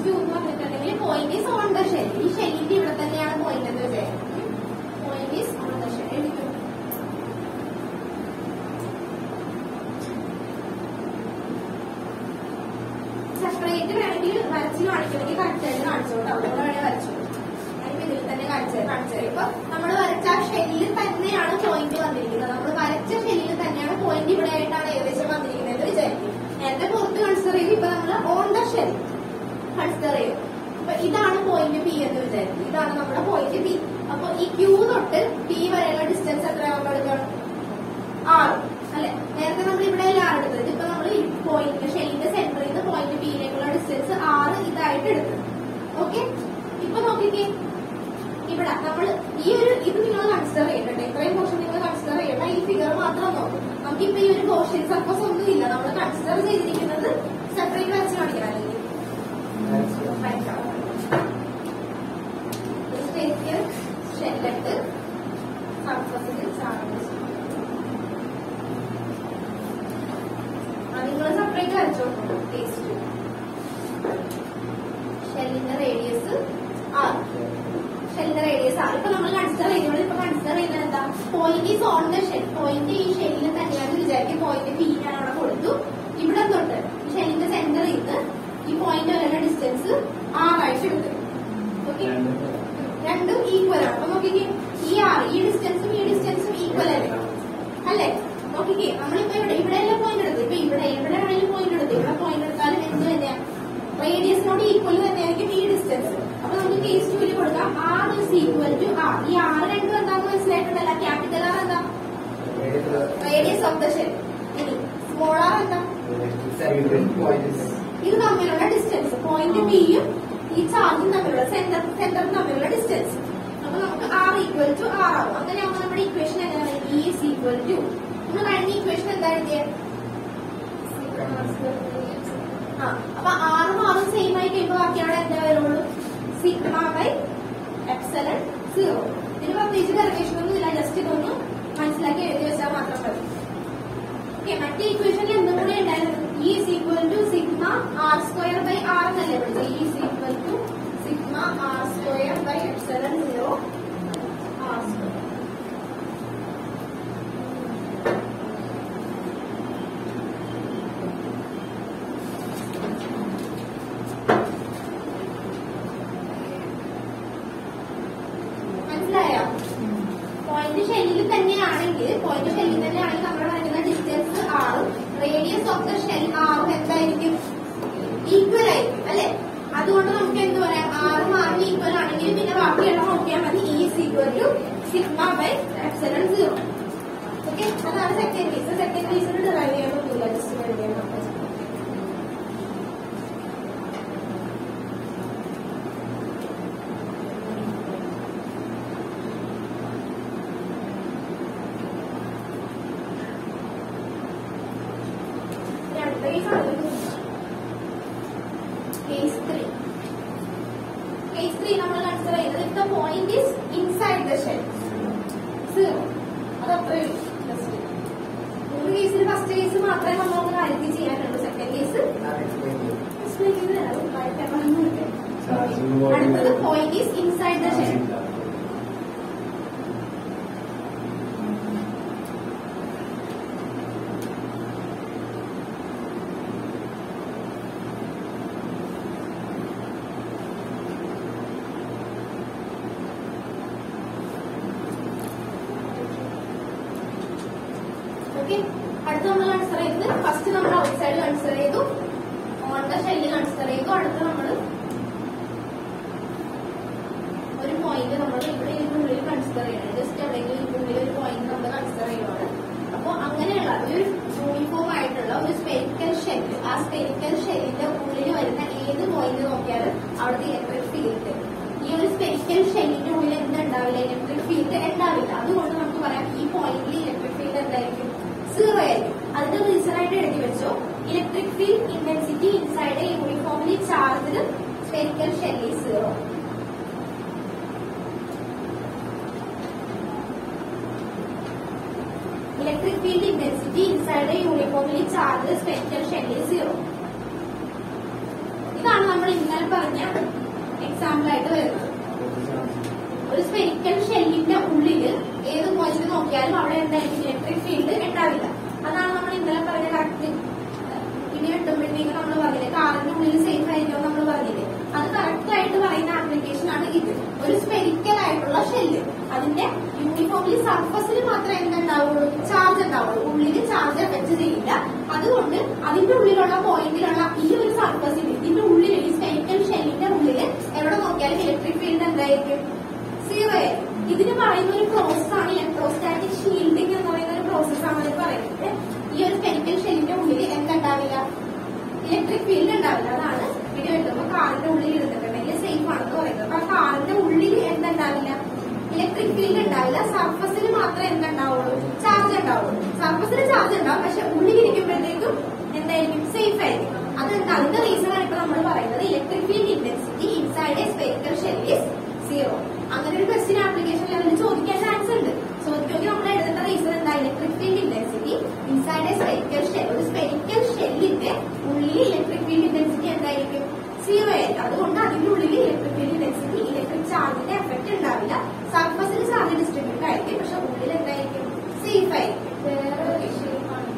ടു എന്ന് പറഞ്ഞിട്ടുണ്ടെങ്കിൽ point is on the shell ഈ ഷെല്ലിന്റെ ഇവിടെ തന്നെയാണ് പോയിന്റ് എന്ന് വിചാരിക്കും point is on the shell എഴുതിക്കും സെപ്പറേറ്റ് വേണമെങ്കിൽ വരച്ച് കാണിക്കണമെങ്കിൽ കറക്റ്റായിട്ട് കാണിച്ചോട്ടോ അവിടെ വേണേൽ വരച്ചു ഞാനിപ്പോ ഇതിൽ തന്നെ കാണിച്ചു കാണിച്ചു ഇപ്പൊ നമ്മൾ വരച്ച ആ ഷെല്ലിൽ തന്നെയാണ് പോയിന്റ് വന്നിരിക്കുന്നത് നമ്മൾ വരച്ച ഷെല്ലിൽ തന്നെയാണ് പോയിന്റ് ഇവിടെ ആയിട്ടാണ് ഏകദേശം വന്നിരിക്കുന്നത് എന്ന് വിചാരിക്കും നേരത്തെ പുറത്ത് കൺസിഡർ ചെയ്ത് ഇപ്പൊ നമ്മൾ ഓൺ ദ ഷെൽ കൺസിഡർ ചെയ്യും അപ്പൊ ഇതാണ് പോയിന്റ് പി എന്ന് വിചാരിക്കും ഇതാണ് നമ്മുടെ പോയിന്റ് പി അപ്പൊ ഈ ക്യൂ തൊട്ട് പി വരെയുള്ള ഡിസ്റ്റൻസ് എത്ര നമ്മൾ എടുക്കണം ആറ് അല്ലെ നേരത്തെ നമ്മൾ ഇവിടെ ആറ് എടുത്തത് ഇപ്പൊ നമ്മൾ ഈ പോയിന്റ് ഷെല്ലിന്റെ സെന്ററിൽ നിന്ന് പോയിന്റ് പിയിലേക്കുള്ള ഡിസ്റ്റൻസ് ആറ് ഇതായിട്ട് എടുത്തു ഓക്കെ ഇപ്പൊ നോക്കിക്കേ ഇവിടെ നമ്മൾ ഈ ഒരു ഇത് നിങ്ങൾ കൺസിഡർ ചെയ്യട്ടെ ഇത്രയും പോർഷൻ നിങ്ങൾ കൺസിഡർ ചെയ്യണ്ട ഈ ഫിഗർ മാത്രം നോക്കും നമുക്ക് ഇപ്പൊ ഈ ഒരു പോർഷൻ സപ്പോസ് ഒന്നും ഇല്ല നമ്മൾ കൺസിഡർ ചെയ്തിരിക്കുന്നത് സെപ്പറേറ്റ് വരച്ച് കാണിക്കണം അല്ലെങ്കിൽ സ്റ്റേറ്റ് ഷെല്ലറ്റ് സർഫസിൽ ചാർജ് നിങ്ങൾ സെപ്പറേറ്റ് വരച്ചോളൂ ടേസ്റ്റ് ഷെല്ലിന്റെ റേഡിയസ് ആർ ഷെല്ലിന്റെ റേഡിയസ് ആർ ഇപ്പൊ നമ്മൾ കൺസിഡർ ചെയ്യുന്നത് ഇപ്പൊ കൺസിഡർ ചെയ്യുന്നത് എന്താ point is on the shell point ഈ ഷെല്ലിൽ തന്നെയാണ് വിചാരിക്കും പോയിന്റ് പി ഞാൻ അവിടെ കൊടുത്തു ഇവിടെ തൊട്ട് ഈ ഷെല്ലിന്റെ സെന്ററിൽ നിന്ന് ഈ പോയിന്റ് വരെയുള്ള ഡിസ്റ്റൻസ് ആറായിട്ട് എടുത്തു ഓക്കെ രണ്ടും ഈക്വൽ ആണ് അപ്പൊ നോക്കിക്കേ ഈ ആറ് ഈ ഡിസ്റ്റൻസും ഈ ഡിസ്റ്റൻസും ഈക്വൽ അല്ലേ അല്ലേ നോക്കിക്കേ നമ്മളിപ്പോ ഇവിടെ ഇവിടെ അല്ലേ പോയിന്റ് എടുത്തത് ഇപ്പൊ ഇവിടെ എവിടെ വേണമെങ്കിലും പോയിന്റ് എടുത്ത് ഇവിടെ പോയിന്റ് എടുത്താലും എന്ത് തന്നെയാ റേഡിയസിനോട് ഈക്വൽ തന്നെയായിരിക്കും ഈ ഡിസ്റ്റൻസ് അപ്പൊ നമുക്ക് കേസ് ടൂല് കൊടുക്കാം R is equal to R ഈ ആറ് രണ്ടും എന്താന്ന് മനസ്സിലായിട്ടുണ്ടല്ല ക്യാപിറ്റൽ ആർ എന്താ റേഡിയസ് ഓഫ് ദ ഷെൽ ഇനി സ്മോൾ ആർ എന്താ ഇത് തമ്മിലുള്ള ഡിസ്റ്റൻസ് പോയിന്റ് പിയും ഈ ചാർജും തമ്മിലുള്ള സെന്റർ സെന്ററും തമ്മിലുള്ള ഡിസ്റ്റൻസ് അപ്പൊ നമുക്ക് ആർ ഈക്വൽ ടു ആർ ആവും അങ്ങനെയാവുമ്പോൾ നമ്മുടെ ഇക്വേഷൻ എന്താണ് ഇ ഇസ് ഈക്വൽ ടു നമ്മൾ കഴിഞ്ഞ ഇക്വേഷൻ എന്താ എഴുതിയത് ആ അപ്പൊ ആറും ആറും സെയിം ആയി കഴിയുമ്പോൾ ബാക്കി അവിടെ എന്താ വരുള്ളൂ സിഗ്മ ബൈ എപ്സലൺ സീറോ ഇതിന് പ്രത്യേകിച്ച് ഡെറിവേഷൻ ഒന്നും ഇല്ല ജസ്റ്റ് ഇതൊന്ന് മനസ്സിലാക്കി എഴുതി വെച്ചാൽ മാത്രം മതി ഓക്കെ മറ്റേ ഇക്വേഷനിൽ എന്തും കൂടെ ഉണ്ടായിരുന്നു E is equal to sigma R square by R എന്നല്ലേ വിളിച്ചത് E is equal to sigma R square by epsilon zero R square മനസ്സിലായോ പോയിന്റ് ഷെല്ലിൽ തന്നെയാണെങ്കിൽ പോയിന്റ് ഷെല്ലിൽ തന്നെയാണെങ്കിൽ നമ്മൾ വരയ്ക്കുന്ന ഡിസ്റ്റൻസ് ആറും റേഡിയസ് ഓഫ് ദ ഷെൽ ആറും എന്തായിരിക്കും ഈക്വൽ ആയിരിക്കും അല്ലെ അതുകൊണ്ട് നമുക്ക് എന്ത് പറയാം ആറും ആറും ഈക്വൽ ആണെങ്കിൽ പിന്നെ ബാക്കിയുള്ള നോക്കിയാൽ മതി E equal to sigma by epsilon zero okay അതാണ് സെക്കൻഡ് കേസ് സെക്കൻഡ് കേസിൽ ഡിറൈവ് ചെയ്യാൻ പറ്റില്ല ജസ്റ്റ് ഡിറൈവ് ചെയ്യാൻ പറ്റില്ല രണ്ട് കേസാണ് കേസ് ത്രീ കേസ് ത്രീ നമ്മൾ കൺസിഡർ ചെയ്യുന്നത് if the point is inside the shell zero അത് അത്രയും ജസ്റ്റ് മൂന്ന് കേസിൽ ഫസ്റ്റ് കേസ് മാത്രമേ നമ്മളൊന്ന് കാര്യത്തിൽ ചെയ്യാനുള്ളൂ സെക്കൻഡ് കേസ് explain ചെയ്ത് തരാം. വായിക്കാൻ പറഞ്ഞിട്ട്. അടുത്തത് point is inside the shell okay അടുത്ത നമ്മൾ കൺസിഡർ ചെയ്തത് ഫസ്റ്റ് നമ്മൾ ഔട്ട് സൈഡ് കൺസിഡർ ചെയ്തു ഓൺ ദ ഷെല്ല് കൺസിഡർ ചെയ്തു അടുത്ത നമ്മൾ ഒരു പോയിന്റ് നമ്മൾ ഇവിടെ ഇതിനുള്ളിൽ കൺസിഡർ ചെയ്യണം ജസ്റ്റ് എവിടെയെങ്കിലും ഇതിനുള്ളിൽ ഒരു പോയിന്റ് നമ്മൾ കൺസിഡർ ചെയ്യുവാണ് അപ്പോൾ അങ്ങനെയുള്ള ഒരു യൂണിഫോം ആയിട്ടുള്ള ഒരു സ്പെരിക്കൽ ഷെല്ല് ആ സ്പെരിക്കൽ ഷെല്ലിന്റെ ഉള്ളിൽ വരുന്ന ഏത് പോയിന്റ് നോക്കിയാലും അവിടുത്തെ ഇലക്ട്രിക് ഫീൽഡ് ഈ ഒരു സ്പെരിക്കൽ ഷെല്ലിന്റെ ഉള്ളിൽ എന്തുണ്ടാവില്ല ഇലക്ട്രിക് ഫീൽഡ് ഉണ്ടാവില്ല അതുകൊണ്ട് നമുക്ക് പറയാം ഈ പോയിന്റിൽ ഇലക്ട്രിക് ഫീൽഡ് എന്തായിരിക്കും സീറോ ആയിരിക്കും അതിന്റെ റീസൺ ആയിട്ട് എഴുതി വെച്ചോ electric field intensity inside uniformly charged spherical ഷെല്ലി zero electric field intensity inside a uniformly charged spherical shell is zero. ഇതാണ് നമ്മൾ ഇന്നലെ പറഞ്ഞ എക്സാമ്പിൾ ആയിട്ട് വരുന്നത് ഒരു സ്പെരിക്കൽ ഷെല്ലിന്റെ ഉള്ളില് ഏത് പോയിന്റ് നോക്കിയാലും അവിടെ എന്തായിരിക്കും ഇലക്ട്രിക് ഫീൽഡ് ഉണ്ടാവില്ല അതാണ് നമ്മൾ ഇന്നലെ പറഞ്ഞ കറക്റ്റ് ഇനി കിട്ടുമ്പോഴത്തേക്ക് നമ്മൾ പറഞ്ഞില്ലേ കാറിന്റെ ഉള്ളിൽ സേഫ് ആയിരിക്കും നമ്മൾ പറഞ്ഞില്ലേ അത് കറക്റ്റ് ആയിട്ട് പറയുന്ന ആപ്ലിക്കേഷൻ ആണ് ഇത് ഒരു സ്പെരിക്കൽ ആയിട്ടുള്ള ഷെല്ല് അതിന്റെ യൂണിഫോംലി സർഫസിൽ മാത്രമേ എന്തുണ്ടാവുള്ളൂ ചാർജ് ഉണ്ടാവുള്ളൂ ഉള്ളിൽ ചാർജ് എഫക്ട് ചെയ്യില്ല അതുകൊണ്ട് അതിന്റെ ഉള്ളിലുള്ള പോയിന്റിലുള്ള ഈ ഒരു സർഫസിൽ ഇതിന്റെ ഉള്ളിൽ ഈ സ്പെരിക്കൽ ഷെല്ലിന്റെ ഉള്ളിൽ എവിടെ നോക്കിയാലും ഇലക്ട്രിക് ഫീൽഡ് എന്തായിരിക്കും സീറോ ആയിരിക്കും ഇതിന് പറയുന്ന ഒരു പ്രോസസ് ആണ് ഇലക്ട്രോസ്റ്റാറ്റിക് ഷീൽഡിംഗ് എന്ന് പറയുന്ന ഒരു പ്രോസസ് ആണ് ഇത് പറയുന്നത് ഈ ഒരു സ്പെരിക്കൽ ഷെല്ലിന്റെ ഉള്ളിൽ എന്തുണ്ടാവില്ല ഇലക്ട്രിക് ഫീൽഡ് ഉണ്ടാവില്ല അതാണ് ഇത് കിട്ടുമ്പോൾ കാറിന്റെ ഉള്ളിൽ ഇരുന്നിട്ടുണ്ടെങ്കിൽ സേഫ് ആണെന്ന് പറയുന്നത് അപ്പൊ ആ കാറിന്റെ ഉള്ളിൽ എന്തുണ്ടാവില്ല ഇലക്ട്രിക് ഫീൽഡ് ഉണ്ടാവില്ല സർഫസിൽ മാത്രമേ എന്തുണ്ടാവുള്ളൂ ചാർജ് ഉണ്ടാവുള്ളൂ സർഫസിൽ ചാർജ് ഉണ്ടാവും പക്ഷെ ഉള്ളിൽ ഇരിക്കുമ്പോഴത്തേക്കും എന്തായിരിക്കും സേഫ് ആയിരിക്കും അതെന്താ അതിന്റെ റീസൺ ആണ് ഇപ്പൊ നമ്മൾ പറയുന്നത് electric field intensity inside a spherical shell is zero അങ്ങനെ ഒരു ക്വസ്റ്റ്യൻ ആപ്ലിക്കേഷൻ ലെവലിൽ ചോദിക്കാൻ ചാൻസ് ഉണ്ട് ചോദിക്കുമെങ്കിൽ നമ്മൾ എഴുതേണ്ട റീസൺ എന്താ electric field intensity inside a spherical shell ഒരു സ്പെരിക്കൽ ഷെല്ലിന്റെ ഉള്ളിൽ ഇലക്ട്രിക് ഫീൽഡ് ഇന്റൻസിറ്റി എന്തായിരിക്കും സീറോ ആയിരിക്കും അതുകൊണ്ട് അതിന്റെ ഉള്ളിൽ ഇലക്ട്രിക് ഫീൽഡ് ഇന്റൻസിറ്റി ഇലക്ട്രിക് ചാർജിന്റെ എഫക്ട് ഉണ്ടാവില്ല സർഫസിൽ ചാർജ് ഡിസ്ട്രിബ്യൂട്ട് ആയിരിക്കും പക്ഷെ ഉള്ളിൽ എന്തായിരിക്കും സേഫ് ആയിരിക്കും വേറെ ഷേപ്പാണ്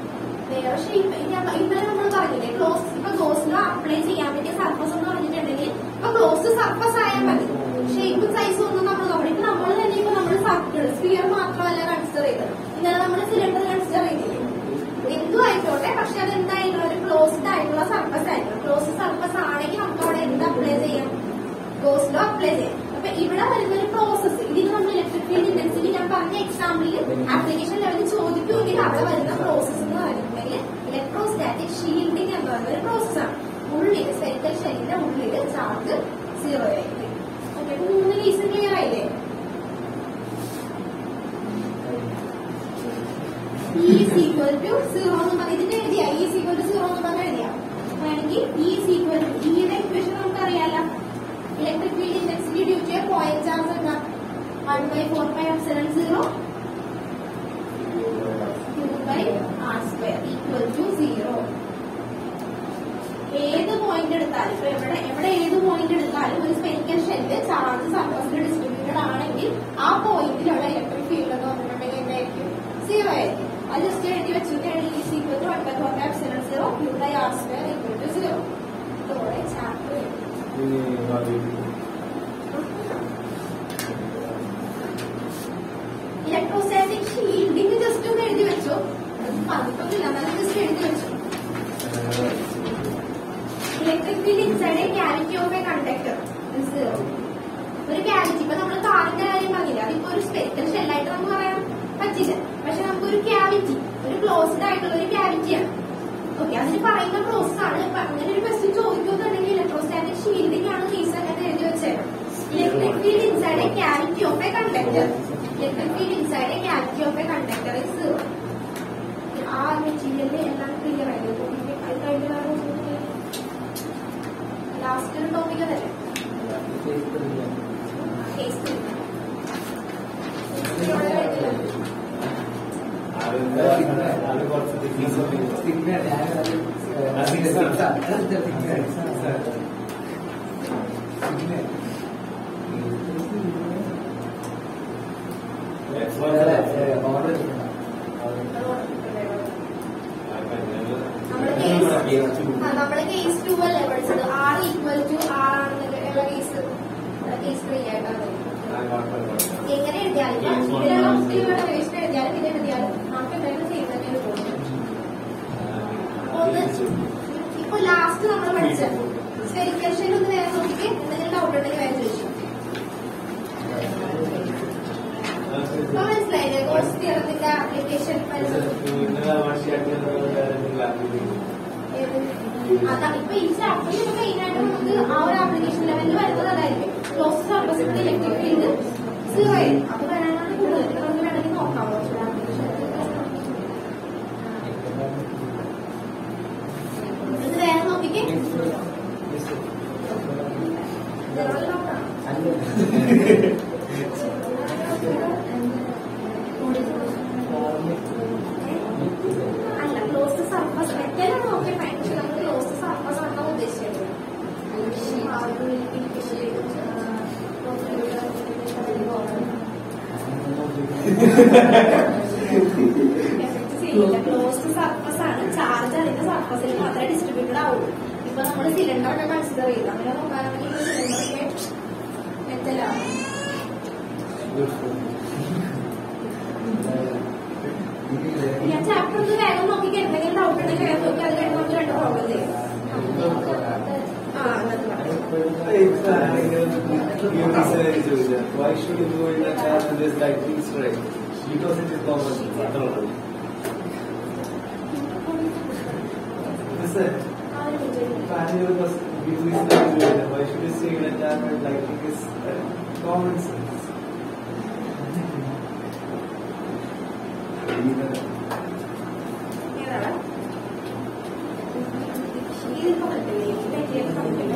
വേറെ ഷേപ്പ് ഇന്നലെ നമ്മൾ പറഞ്ഞില്ലേ ക്ലോസ് ഇപ്പൊ ഗ്ലോസിലോ അപ്ലൈ ചെയ്യാൻ പറ്റിയ സർഫസ് എന്ന് പറഞ്ഞിട്ടുണ്ടെങ്കിൽ ഇപ്പൊ ഗ്ലോസ് സർഫസ് ആയാൽ മതി ഷേപ്പും സൈസും ഒന്നും നമ്മൾ നോക്കണം ഇപ്പൊ നമ്മൾ തന്നെ ഇപ്പൊ നമ്മൾ സർക്കിൾ സ്പിയർ മാത്രമല്ല കൺസിഡർ ചെയ്തത് ഇന്നലെ നമ്മൾ സിലിണ്ടർ കൺസിഡർ ചെയ്തില്ലേ എന്തും ആയിക്കോട്ടെ പക്ഷെ അത് എന്തായിരിക്കണം ഒരു ക്ലോസ്ഡ് ആയിട്ടുള്ള സർഫസ് ആയിരിക്കണം ക്ലോസ് സർഫസ് ആണെങ്കിൽ നമുക്ക് അവിടെ എന്ത് അപ്ലൈ ചെയ്യാം ഗ്ലോസിലോ അപ്ലൈ ചെയ്യാം അപ്പൊ ഇവിടെ വരുന്ന ഒരു പ്രോസസ് ഇതിന് നമ്മൾ ഇലക്ട്രിക് ഫീൽഡ് ഇന്റൻസിറ്റി ഞാൻ പറഞ്ഞ എക്സാമ്പിളിൽ ആപ്ലിക്കേഷൻ ലെവലിൽ ചോദിക്കുമെങ്കിൽ അവിടെ വരുന്ന പ്രോസസ് എന്ന് പറഞ്ഞിട്ടുണ്ടെങ്കിൽ ഇലക്ട്രോസ്റ്റാറ്റിക് ഷീൽഡിംഗ് എന്ന് പറയുന്ന ഒരു പ്രോസസ്സാണ് ഉള്ളിൽ സ്പെരിക്കൽ ഷെല്ലിന്റെ ഉള്ളിൽ ചാർജ് സീറോ ആയിരിക്കും ഓക്കെ മൂന്ന് കേസ് ക്ലിയർ ആയില്ലേ ഇ ഈക്വൽ ടു സീറോ എന്ന് പറഞ്ഞ് ഇതിന്റെ എഴുതിയ ഇ ഈക്വൽ ടു സീറോ എന്ന് പറഞ്ഞ് എഴുതിയ വേണമെങ്കിൽ ഇ ഈക്വൽ ടു ഇയുടെ ഇക്വേഷൻ നമുക്കറിയാലോ electric field intensity due to point charge എന്താ one by four by epsilon zero two by R square equal to zero ഏത് പോയിന്റ് എടുത്താലും ഇപ്പൊ എവിടെ എവിടെ ഏത് പോയിന്റ് എടുത്താലും ഒരു സ്പെരിക്കൽ ഷെല്ല് ചാർജ് സർഫസിൽ ഡിസ്ട്രിബ്യൂട്ടഡ് ആണെങ്കിൽ ആ പോയിന്റിലുള്ള ഇലക്ട്രിക് ഫീൽഡ് എന്ന് പറഞ്ഞിട്ടുണ്ടെങ്കിൽ എന്തായിരിക്കും സീറോ ആയിരിക്കും അത് ജസ്റ്റ് എഴുതി വെച്ചിട്ട് ഈ equal to one by four by epsilon zero q by R square equal to zero ഇതോടെ ചാപ്റ്റർ ഇലക്ട്രോസ്റ്റാറ്റിക് ഷീൽഡിങ് ജസ്റ്റ് ഒന്ന് എഴുതി വെച്ചോ പറഞ്ഞിട്ടൊന്നുമില്ല എന്നാലും ജസ്റ്റ് എഴുതി വെച്ചു electric field inside a cavity of a conductor zero ഒരു ക്യാവിറ്റി ഇപ്പൊ നമ്മൾ കാറിന്റെ കാര്യം പറഞ്ഞില്ല അതിപ്പോ ഒരു സ്പെക്ടർ ഷെല്ലായിട്ട് നമുക്ക് പറയാൻ പറ്റില്ല പക്ഷെ നമുക്ക് ഒരു ക്യാവിറ്റി ഒരു ക്ലോസ്ഡ് ആയിട്ടുള്ള ഒരു ക്യാവിറ്റിയാണ് ഓക്കെ അതിന് പറയുന്ന പ്രോസസ് ആണ് ഇപ്പൊ അങ്ങനെ ഒരു ക്വസ്റ്റ്യൻ ചോദിക്കുന്നുണ്ടെങ്കിൽ ഇലക്ട്രോസ്റ്റാറ്റിക് ഷീൽഡിംഗ് ആണ് റീസൺ എന്ന് എഴുതി വെച്ചേക്കാം electric field inside a cavity of a conductor electric field inside a cavity of a conductor is zero ആ മെറ്റീരിയലിൽ എല്ലാം ക്ലിയർ ആയിരുന്നു അത് കഴിഞ്ഞ ലാസ്റ്റ് ഒരു ടോപ്പിക് തന്നെ കേസ് നമ്മള് കേസ് ടു അല്ലേ പഠിച്ചത് ആർ ഈക്വൽ ടു ആർ ആണെന്നുള്ള കേസ് കേസ് ത്രീ ആയിട്ടാണ് എങ്ങനെ എഴുതിയാലും ഇതിലുള്ള മുസ്ലിം പ്രവേശനം എഴുതിയാലും ഇത് എഴുതിയാലും നമുക്ക് എന്തായാലും സെയിം തന്നെ തോന്നും ഒന്ന് ഇപ്പൊ ലാസ്റ്റ് നമ്മൾ പഠിച്ച സ്പെരിക്കേഷൻ ഒന്ന് വേറെ നോക്കിയിട്ട് എന്തെങ്കിലും ഡൗട്ട് ഉണ്ടെങ്കിൽ വേറെ ചോദിച്ചു ഇപ്പൊ മനസ്സിലായില്ലേ കോഴ്സ് തിയറത്തിന്റെ ആപ്ലിക്കേഷൻ അതാണ് ഇപ്പൊ ഈ ചാപ്റ്ററിൽ ഇപ്പൊ മെയിൻ ആയിട്ട് നമുക്ക് ആ ഒരു ആപ്ലിക്കേഷൻ ലെവലിൽ വരുന്നത് അതായിരിക്കും ക്ലോസ് സർവീസിന്റെ ഇലക്ട്രിക് ഫീൽഡ് സീറോ ആയിരിക്കും അത് വരാനാണ് കൂടുതൽ ഇത് നമുക്ക് വേണമെങ്കിൽ നോക്കാം കുറച്ചുകൂടെ ആപ്ലിക്കേഷൻ ഇത് വേറെ നോക്കിക്കേ ജനറൽ ഡോക്ടറാണ് അല്ല ക്ലോസ് സർഫസ് മെറ്റലാണ് ഓക്കെ ഫൈൻ പക്ഷെ നമ്മൾ ക്ലോസ് സർഫസ് ആണോ ഉദ്ദേശിച്ചത് എഫക്ട് ചെയ്യില്ല ക്ലോസ്ഡ് സർഫസ് ആണ് ചാർജ് അതിന്റെ സർഫസിൽ മാത്രമേ ഡിസ്ട്രിബ്യൂട്ടഡ് ആവുള്ളൂ ഇപ്പൊ നമ്മൾ സിലിണ്ടർ ഒക്കെ കൺസിഡർ ചെയ്തു അങ്ങനെ നോക്കുകയാണെങ്കിൽ സിലിണ്ടറൊക്കെ മെറ്റലാണ് ഞാൻ ചാപ്റ്റർ ഒന്ന് വേഗം നോക്കി എന്തെങ്കിലും ഡൗട്ട് ഉണ്ടെങ്കിൽ വേഗം നോക്കി അത് കഴിഞ്ഞ് നമുക്ക് രണ്ട് പ്രോബ്ലം ചെയ്യാം ആ എന്നിട്ട് പറയാം Why should you go in a class and there's lighting strike? Because it is common. Listen, panel was usually studied Why should you say in a class where lighting is uh, common sense? ഏതാണ് ഇതിൽ പറഞ്ഞിട്ടില്ലേ ഈ material പറഞ്ഞിട്ടില്ലേ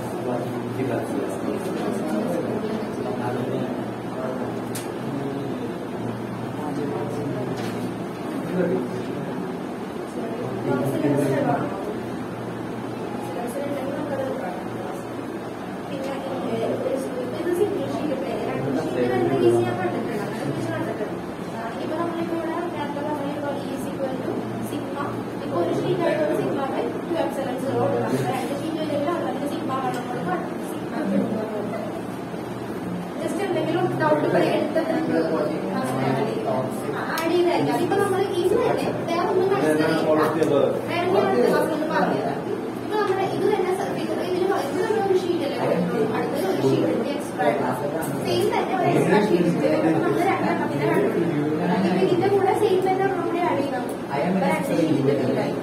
just എന്തെങ്കിലും doubt എടുത്തിട്ട് add ചെയ്തായിരിക്കാം ഇപ്പൊ നമ്മൾ ഇത് തന്നെ വേറെ ഒന്നും മനസ്സിലായില്ല വേറെ ക്ലാസ്സിലൊന്ന് പറഞ്ഞുതരാം ഇപ്പൊ നമ്മുടെ ഇത് തന്നെ സർഫിക്കർ ഇതിൽ ഇത് നമ്മൾ ഒരു ഷീറ്റല്ലേ അടുത്ത ഒരു ഷീറ്റ് എക്സ്ട്രാ സെയിം തന്നെ ഒരു എക്സ്ട്രാ ഷീറ്റ് നമ്മൾ രണ്ടെണ്ണത്തിന്റെ കണ്ടു ഇപ്പൊ ഇതിന്റെ കൂടെ സെയിം തന്നെ ഒന്നും കൂടി ആഡ് ചെയ്യണം ഇപ്പൊ രണ്ട് ഷീറ്റ് ഫില്ലായി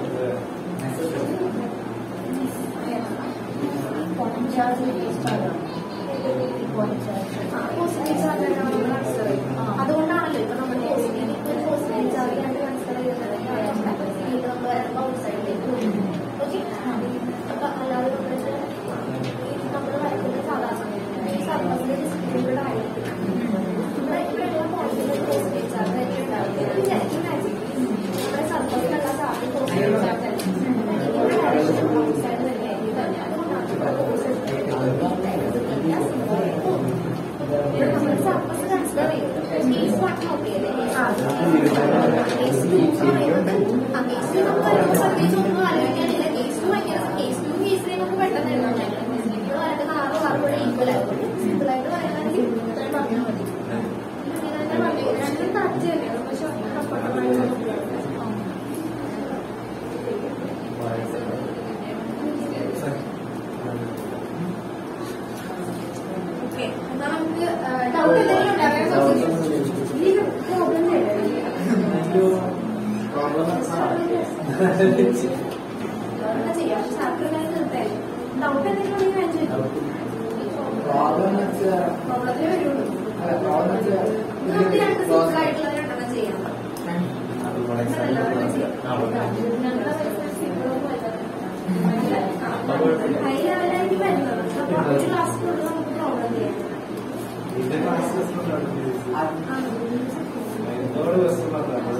പോസിറ്റീവ് ചാർജ് നമ്മൾ കൺസിഡർ ചെയ്യും അതുകൊണ്ടാണല്ലോ ഇപ്പൊ നമ്മൾ പോസിറ്റീവ് ഒരു പോസിറ്റീവ് ചാർജ് രണ്ട് കൺസിഡർ ചെയ്യുന്നത് നമ്മൾ വരുമ്പോൾ ഔട്ട് സൈഡിലേക്ക് ഓക്കെ അപ്പൊ അല്ലാതെ വന്നിട്ട് നമ്മൾ വരയ്ക്കുന്ന സാധാരണ സർവസിന്റെ ഡിസ്പ്ലേയുടെ ആയിരിക്കും ഇവിടെ ഇവിടെയുള്ള പോയിന്റിൽ പോസിറ്റീവ് ചാർജ് ആയിട്ട് ഉണ്ടാവില്ല വിചാരിക്കും നമ്മുടെ സർവസിലുള്ള ചാർജ് പോസിറ്റീവ് ചാർജ് ആയിരിക്കും ഔട്ട് സൈഡ് തന്നെയായിരിക്കും തന്നെ അതുകൊണ്ടാണ് ഇവിടെ നമ്മൾ സർഫസ് കൺസിഡർ ചെയ്യുന്നത് കേസ് വൺ നോക്കിയല്ലേ കേസ് ടു പറയുന്നത് ആ കേസ് ടു നമുക്ക് വരുമ്പോൾ പ്രത്യേകിച്ച് ഒന്നും ആലോചിക്കാനില്ല കേസ് ടു ഭയങ്കര കേസ് ടു കേസ് ത്രീ നമുക്ക് പെട്ടെന്ന് എഴുതാൻ പറ്റില്ല ഇവിടെ വരേണ്ടത് ആറ് ആറ് കൂടെ ഈക്വൽ ആയിരിക്കും സിമ്പിൾ ആയിട്ട് വരണമെങ്കിൽ ഇത്രയും പറഞ്ഞാൽ മതി ഇങ്ങനെ പറഞ്ഞു രണ്ടും കറക്റ്റ് തന്നെയാണ് പക്ഷെ കംഫർട്ടബിൾ ഓക്കെ എന്നാ നമുക്ക് ഡൗട്ട് എന്തെങ്കിലും ഉണ്ടാകാൻ ഈ പ്രോബ്ലം ചെയ്യാം ചാപ്റ്ററിനായി നിർത്തായിരിക്കും ഡൗട്ട് എന്തെങ്കിലും ഉണ്ടെങ്കിൽ ഞാൻ ചോദിക്കും പ്രോബ്ലത്തിലേ വരുള്ളൂ ഇത് നമുക്ക് രണ്ട് സിമ്പിൾ ആയിട്ടുള്ള രണ്ടെണ്ണം ചെയ്യാം ഹൈ ലെവലായിട്ട് വരുന്നത് അപ്പൊ ഒരു ക്ലാസ്സിനുള്ളിൽ നമുക്ക് പ്രോബ്ലം ചെയ്യാം എന്നോട് വിഷമം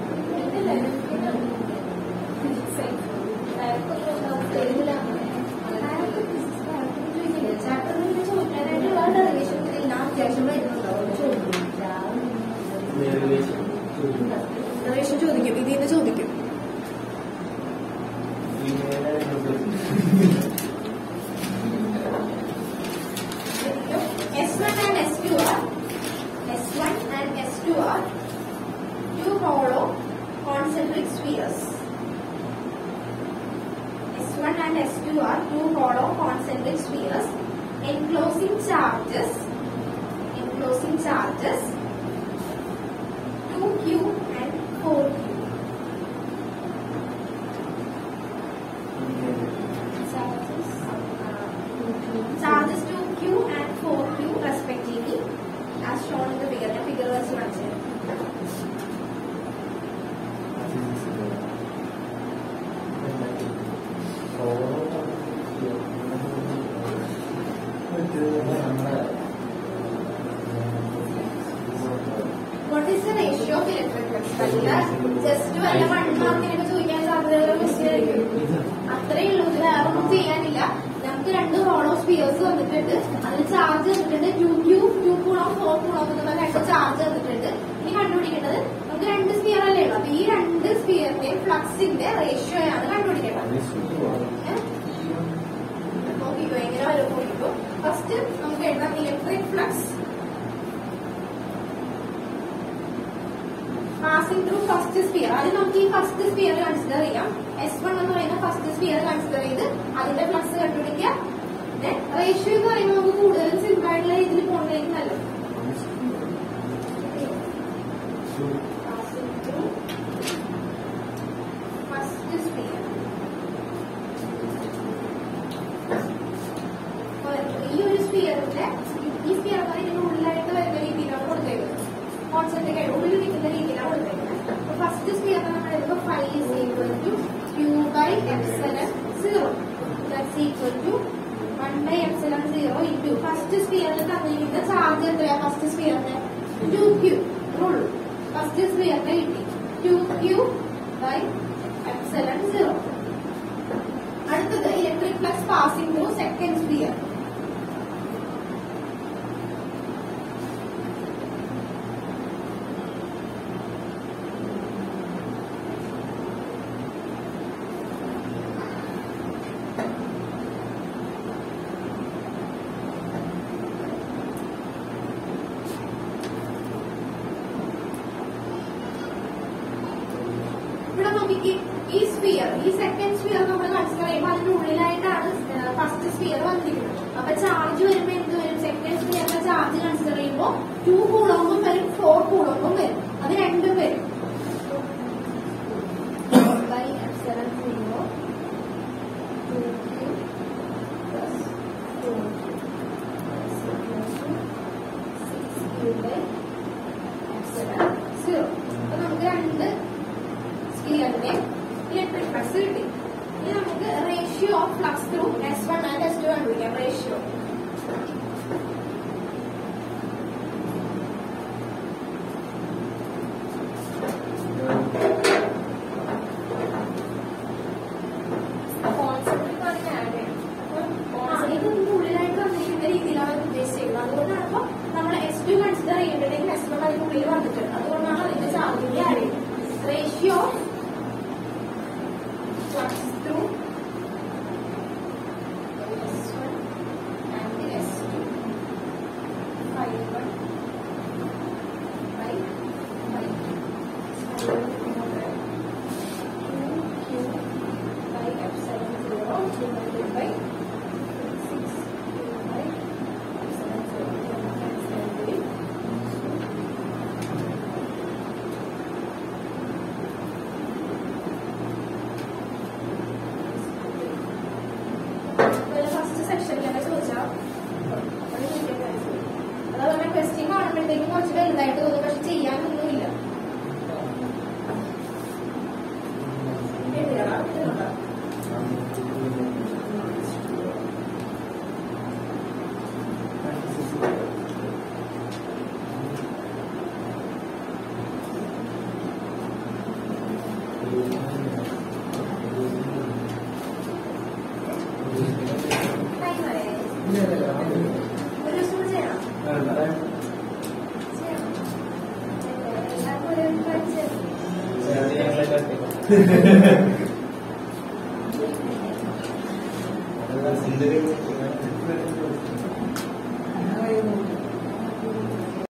ചോദിക്കും ഇതിന്ന് ചോദിക്കും S1 and S2 are S1 and S2 are two hollow concentric spheres. S1 and S2 are two hollow concentric spheres enclosing charges enclosing charges 2q and 4q. Charges, uh, charges 2q and 4q respectively as shown in the figure. ഞാൻ figure വെച്ച് കാണിച്ചു തരാം. What is the ratio of electric flux? വല്ല just വല്ല one മാർക്കിനൊക്കെ ചോദിക്കാൻ സാധ്യതയുള്ള question ആയിരിക്കും അത്രേ ഉള്ളൂ ഇത് വേറെ ഒന്നും ചെയ്യാനില്ല നമുക്ക് രണ്ട് ഹോളോ സ്പിയേഴ്സ് വന്നിട്ടുണ്ട് അതിൽ ചാർജ് തന്നിട്ടുണ്ട് two q two coulomb four coulomb എന്നുള്ള രണ്ട് ചാർജ് തന്നിട്ടുണ്ട് ഇനി കണ്ടുപിടിക്കേണ്ടത് നമുക്ക് രണ്ട് സ്പിയർ അല്ലേ ഉള്ളൂ അപ്പൊ ഈ രണ്ട് സ്പിയറിന്റെയും ഫ്ലക്സിന്റെ റേഷ്യോ ആണ് കണ്ടുപിടിക്കേണ്ടത് ഏഹ്? നോക്കിക്കോ എങ്ങനെ വരും നോക്കിക്കോ ഫസ്റ്റ് നമുക്ക് എഴുതാം electric flux passing through first sphere ആദ്യം നമുക്ക് ഈ ഫസ്റ്റ് സ്പിയർ കൺസിഡർ ചെയ്യാം എസ് വൺ എന്ന് പറയുന്ന ഫസ്റ്റ് സ്പിയർ കൺസിഡർ ചെയ്ത് അതിന്റെ ഫ്ലക്സ് കണ്ടുപിടിക്കുക റേഷ്യോ എന്ന് പറയുമ്പോൾ നമുക്ക് കൂടുതലും സിമ്പിൾ ആയിട്ടുള്ള രീതിയിൽ പോകുന്നതായിരിക്കും നല്ലത് passing through first sphere. അപ്പൊ ഈ ഒരു സ്പിയറിന്റെ ഈ സ്പിയർ എന്ന് ഇതിന്റെ ഉള്ളിലായിട്ട് വരുന്ന രീതിയിലാണ് കൊടുത്തേക്കുന്നത് കോൺസെൻട്രേറ്റ് ആയിട്ട് ഉള്ളിൽ നിൽക്കുന്ന രീതിയിലാണ് കൊടുത്തേക്കുന്നത് അപ്പൊ ഫസ്റ്റ് സ്പിയർ നമ്മൾ എടുക്കുമ്പോൾ phi is equal to Q by epsilon zero that's equal to one by epsilon zero into first സ്പിയറിന് തന്നിരിക്കുന്ന ചാർജ് എത്രയാ ഫസ്റ്റ് സ്പിയറിന് ടു ക്യൂ ഉള്ളൂ ഫസ്റ്റ് സ്പിയറിന് കിട്ടി two Q by epsilon zero അടുത്തത് electric flux passing through second sphere ഇവിടെ നോക്കിക്ക് ഈ സ്പിയർ ഈ സെക്കൻഡ് സ്പിയർ നമ്മൾ കൺസിഡർ ചെയ്യുമ്പോൾ അതിന്റെ ഉള്ളിലായിട്ടാണ് ഫസ്റ്റ് സ്പിയർ വന്നിരിക്കുന്നത് അപ്പൊ ചാർജ് വരുമ്പോ എന്ത് വരും സെക്കൻഡ് സ്പിയറിന്റെ ചാർജ് കൺസിഡർ ചെയ്യുമ്പോൾ ടു കൂളോമ്പും വരും ഫോർ കൂളോമ്പും വരും അത് രണ്ടും വരും By epsilon zero, two Q plus four is equal to six Q by epsilon zero. അപ്പൊ നമുക്ക് രണ്ട് സ്പിയറിന്റെ ഇലക്ട്രിക് ഫ്ലക്സ് കിട്ടി ഇനി നമുക്ക് ratio of flux through S one and S two കണ്ടുപിടിക്കാം റേഷ്യോ ഇതിന്റെ ഉള്ളിലായിട്ട് വന്നിരിക്കുന്ന രീതിയിലാണ് അത് ഉദ്ദേശിച്ചിരിക്കുന്നത് അതുകൊണ്ടാണ് അപ്പൊ നമ്മൾ എസ് ടു കൺസിഡർ ചെയ്യേണ്ടതെങ്കിൽ എസ് വൺ അതിന്റെ ഉള്ളിൽ വന്നിട്ടുണ്ട് അതുകൊണ്ടാണ് അതിന്റെ ചാർജിന്റെ ആഡ് ചെയ്യുന്നത് ratio flux through S one and S two phi one phi phi Q by epsilon zero divided by six Q by epsilon zero cancel away. First സെക്ഷനിൽ തന്നെ ചോദിച്ചാൽ അതുപോലെ ക്വസ്റ്റ്യൻ കാണുമ്പോഴത്തേക്കും കുറച്ച് വലുതായിട്ട് തോന്നും പക്ഷെ ചെയ്യാനൊന്നുമില്ല എഴുതിയതാ ഇതുകൊണ്ടാ ടൈം വരെ ഒരു ദിവസം കൂടി ചെയ്യണം ചെയ്യണം എല്ലാവർക്കും ഒരു പഠിച്ച്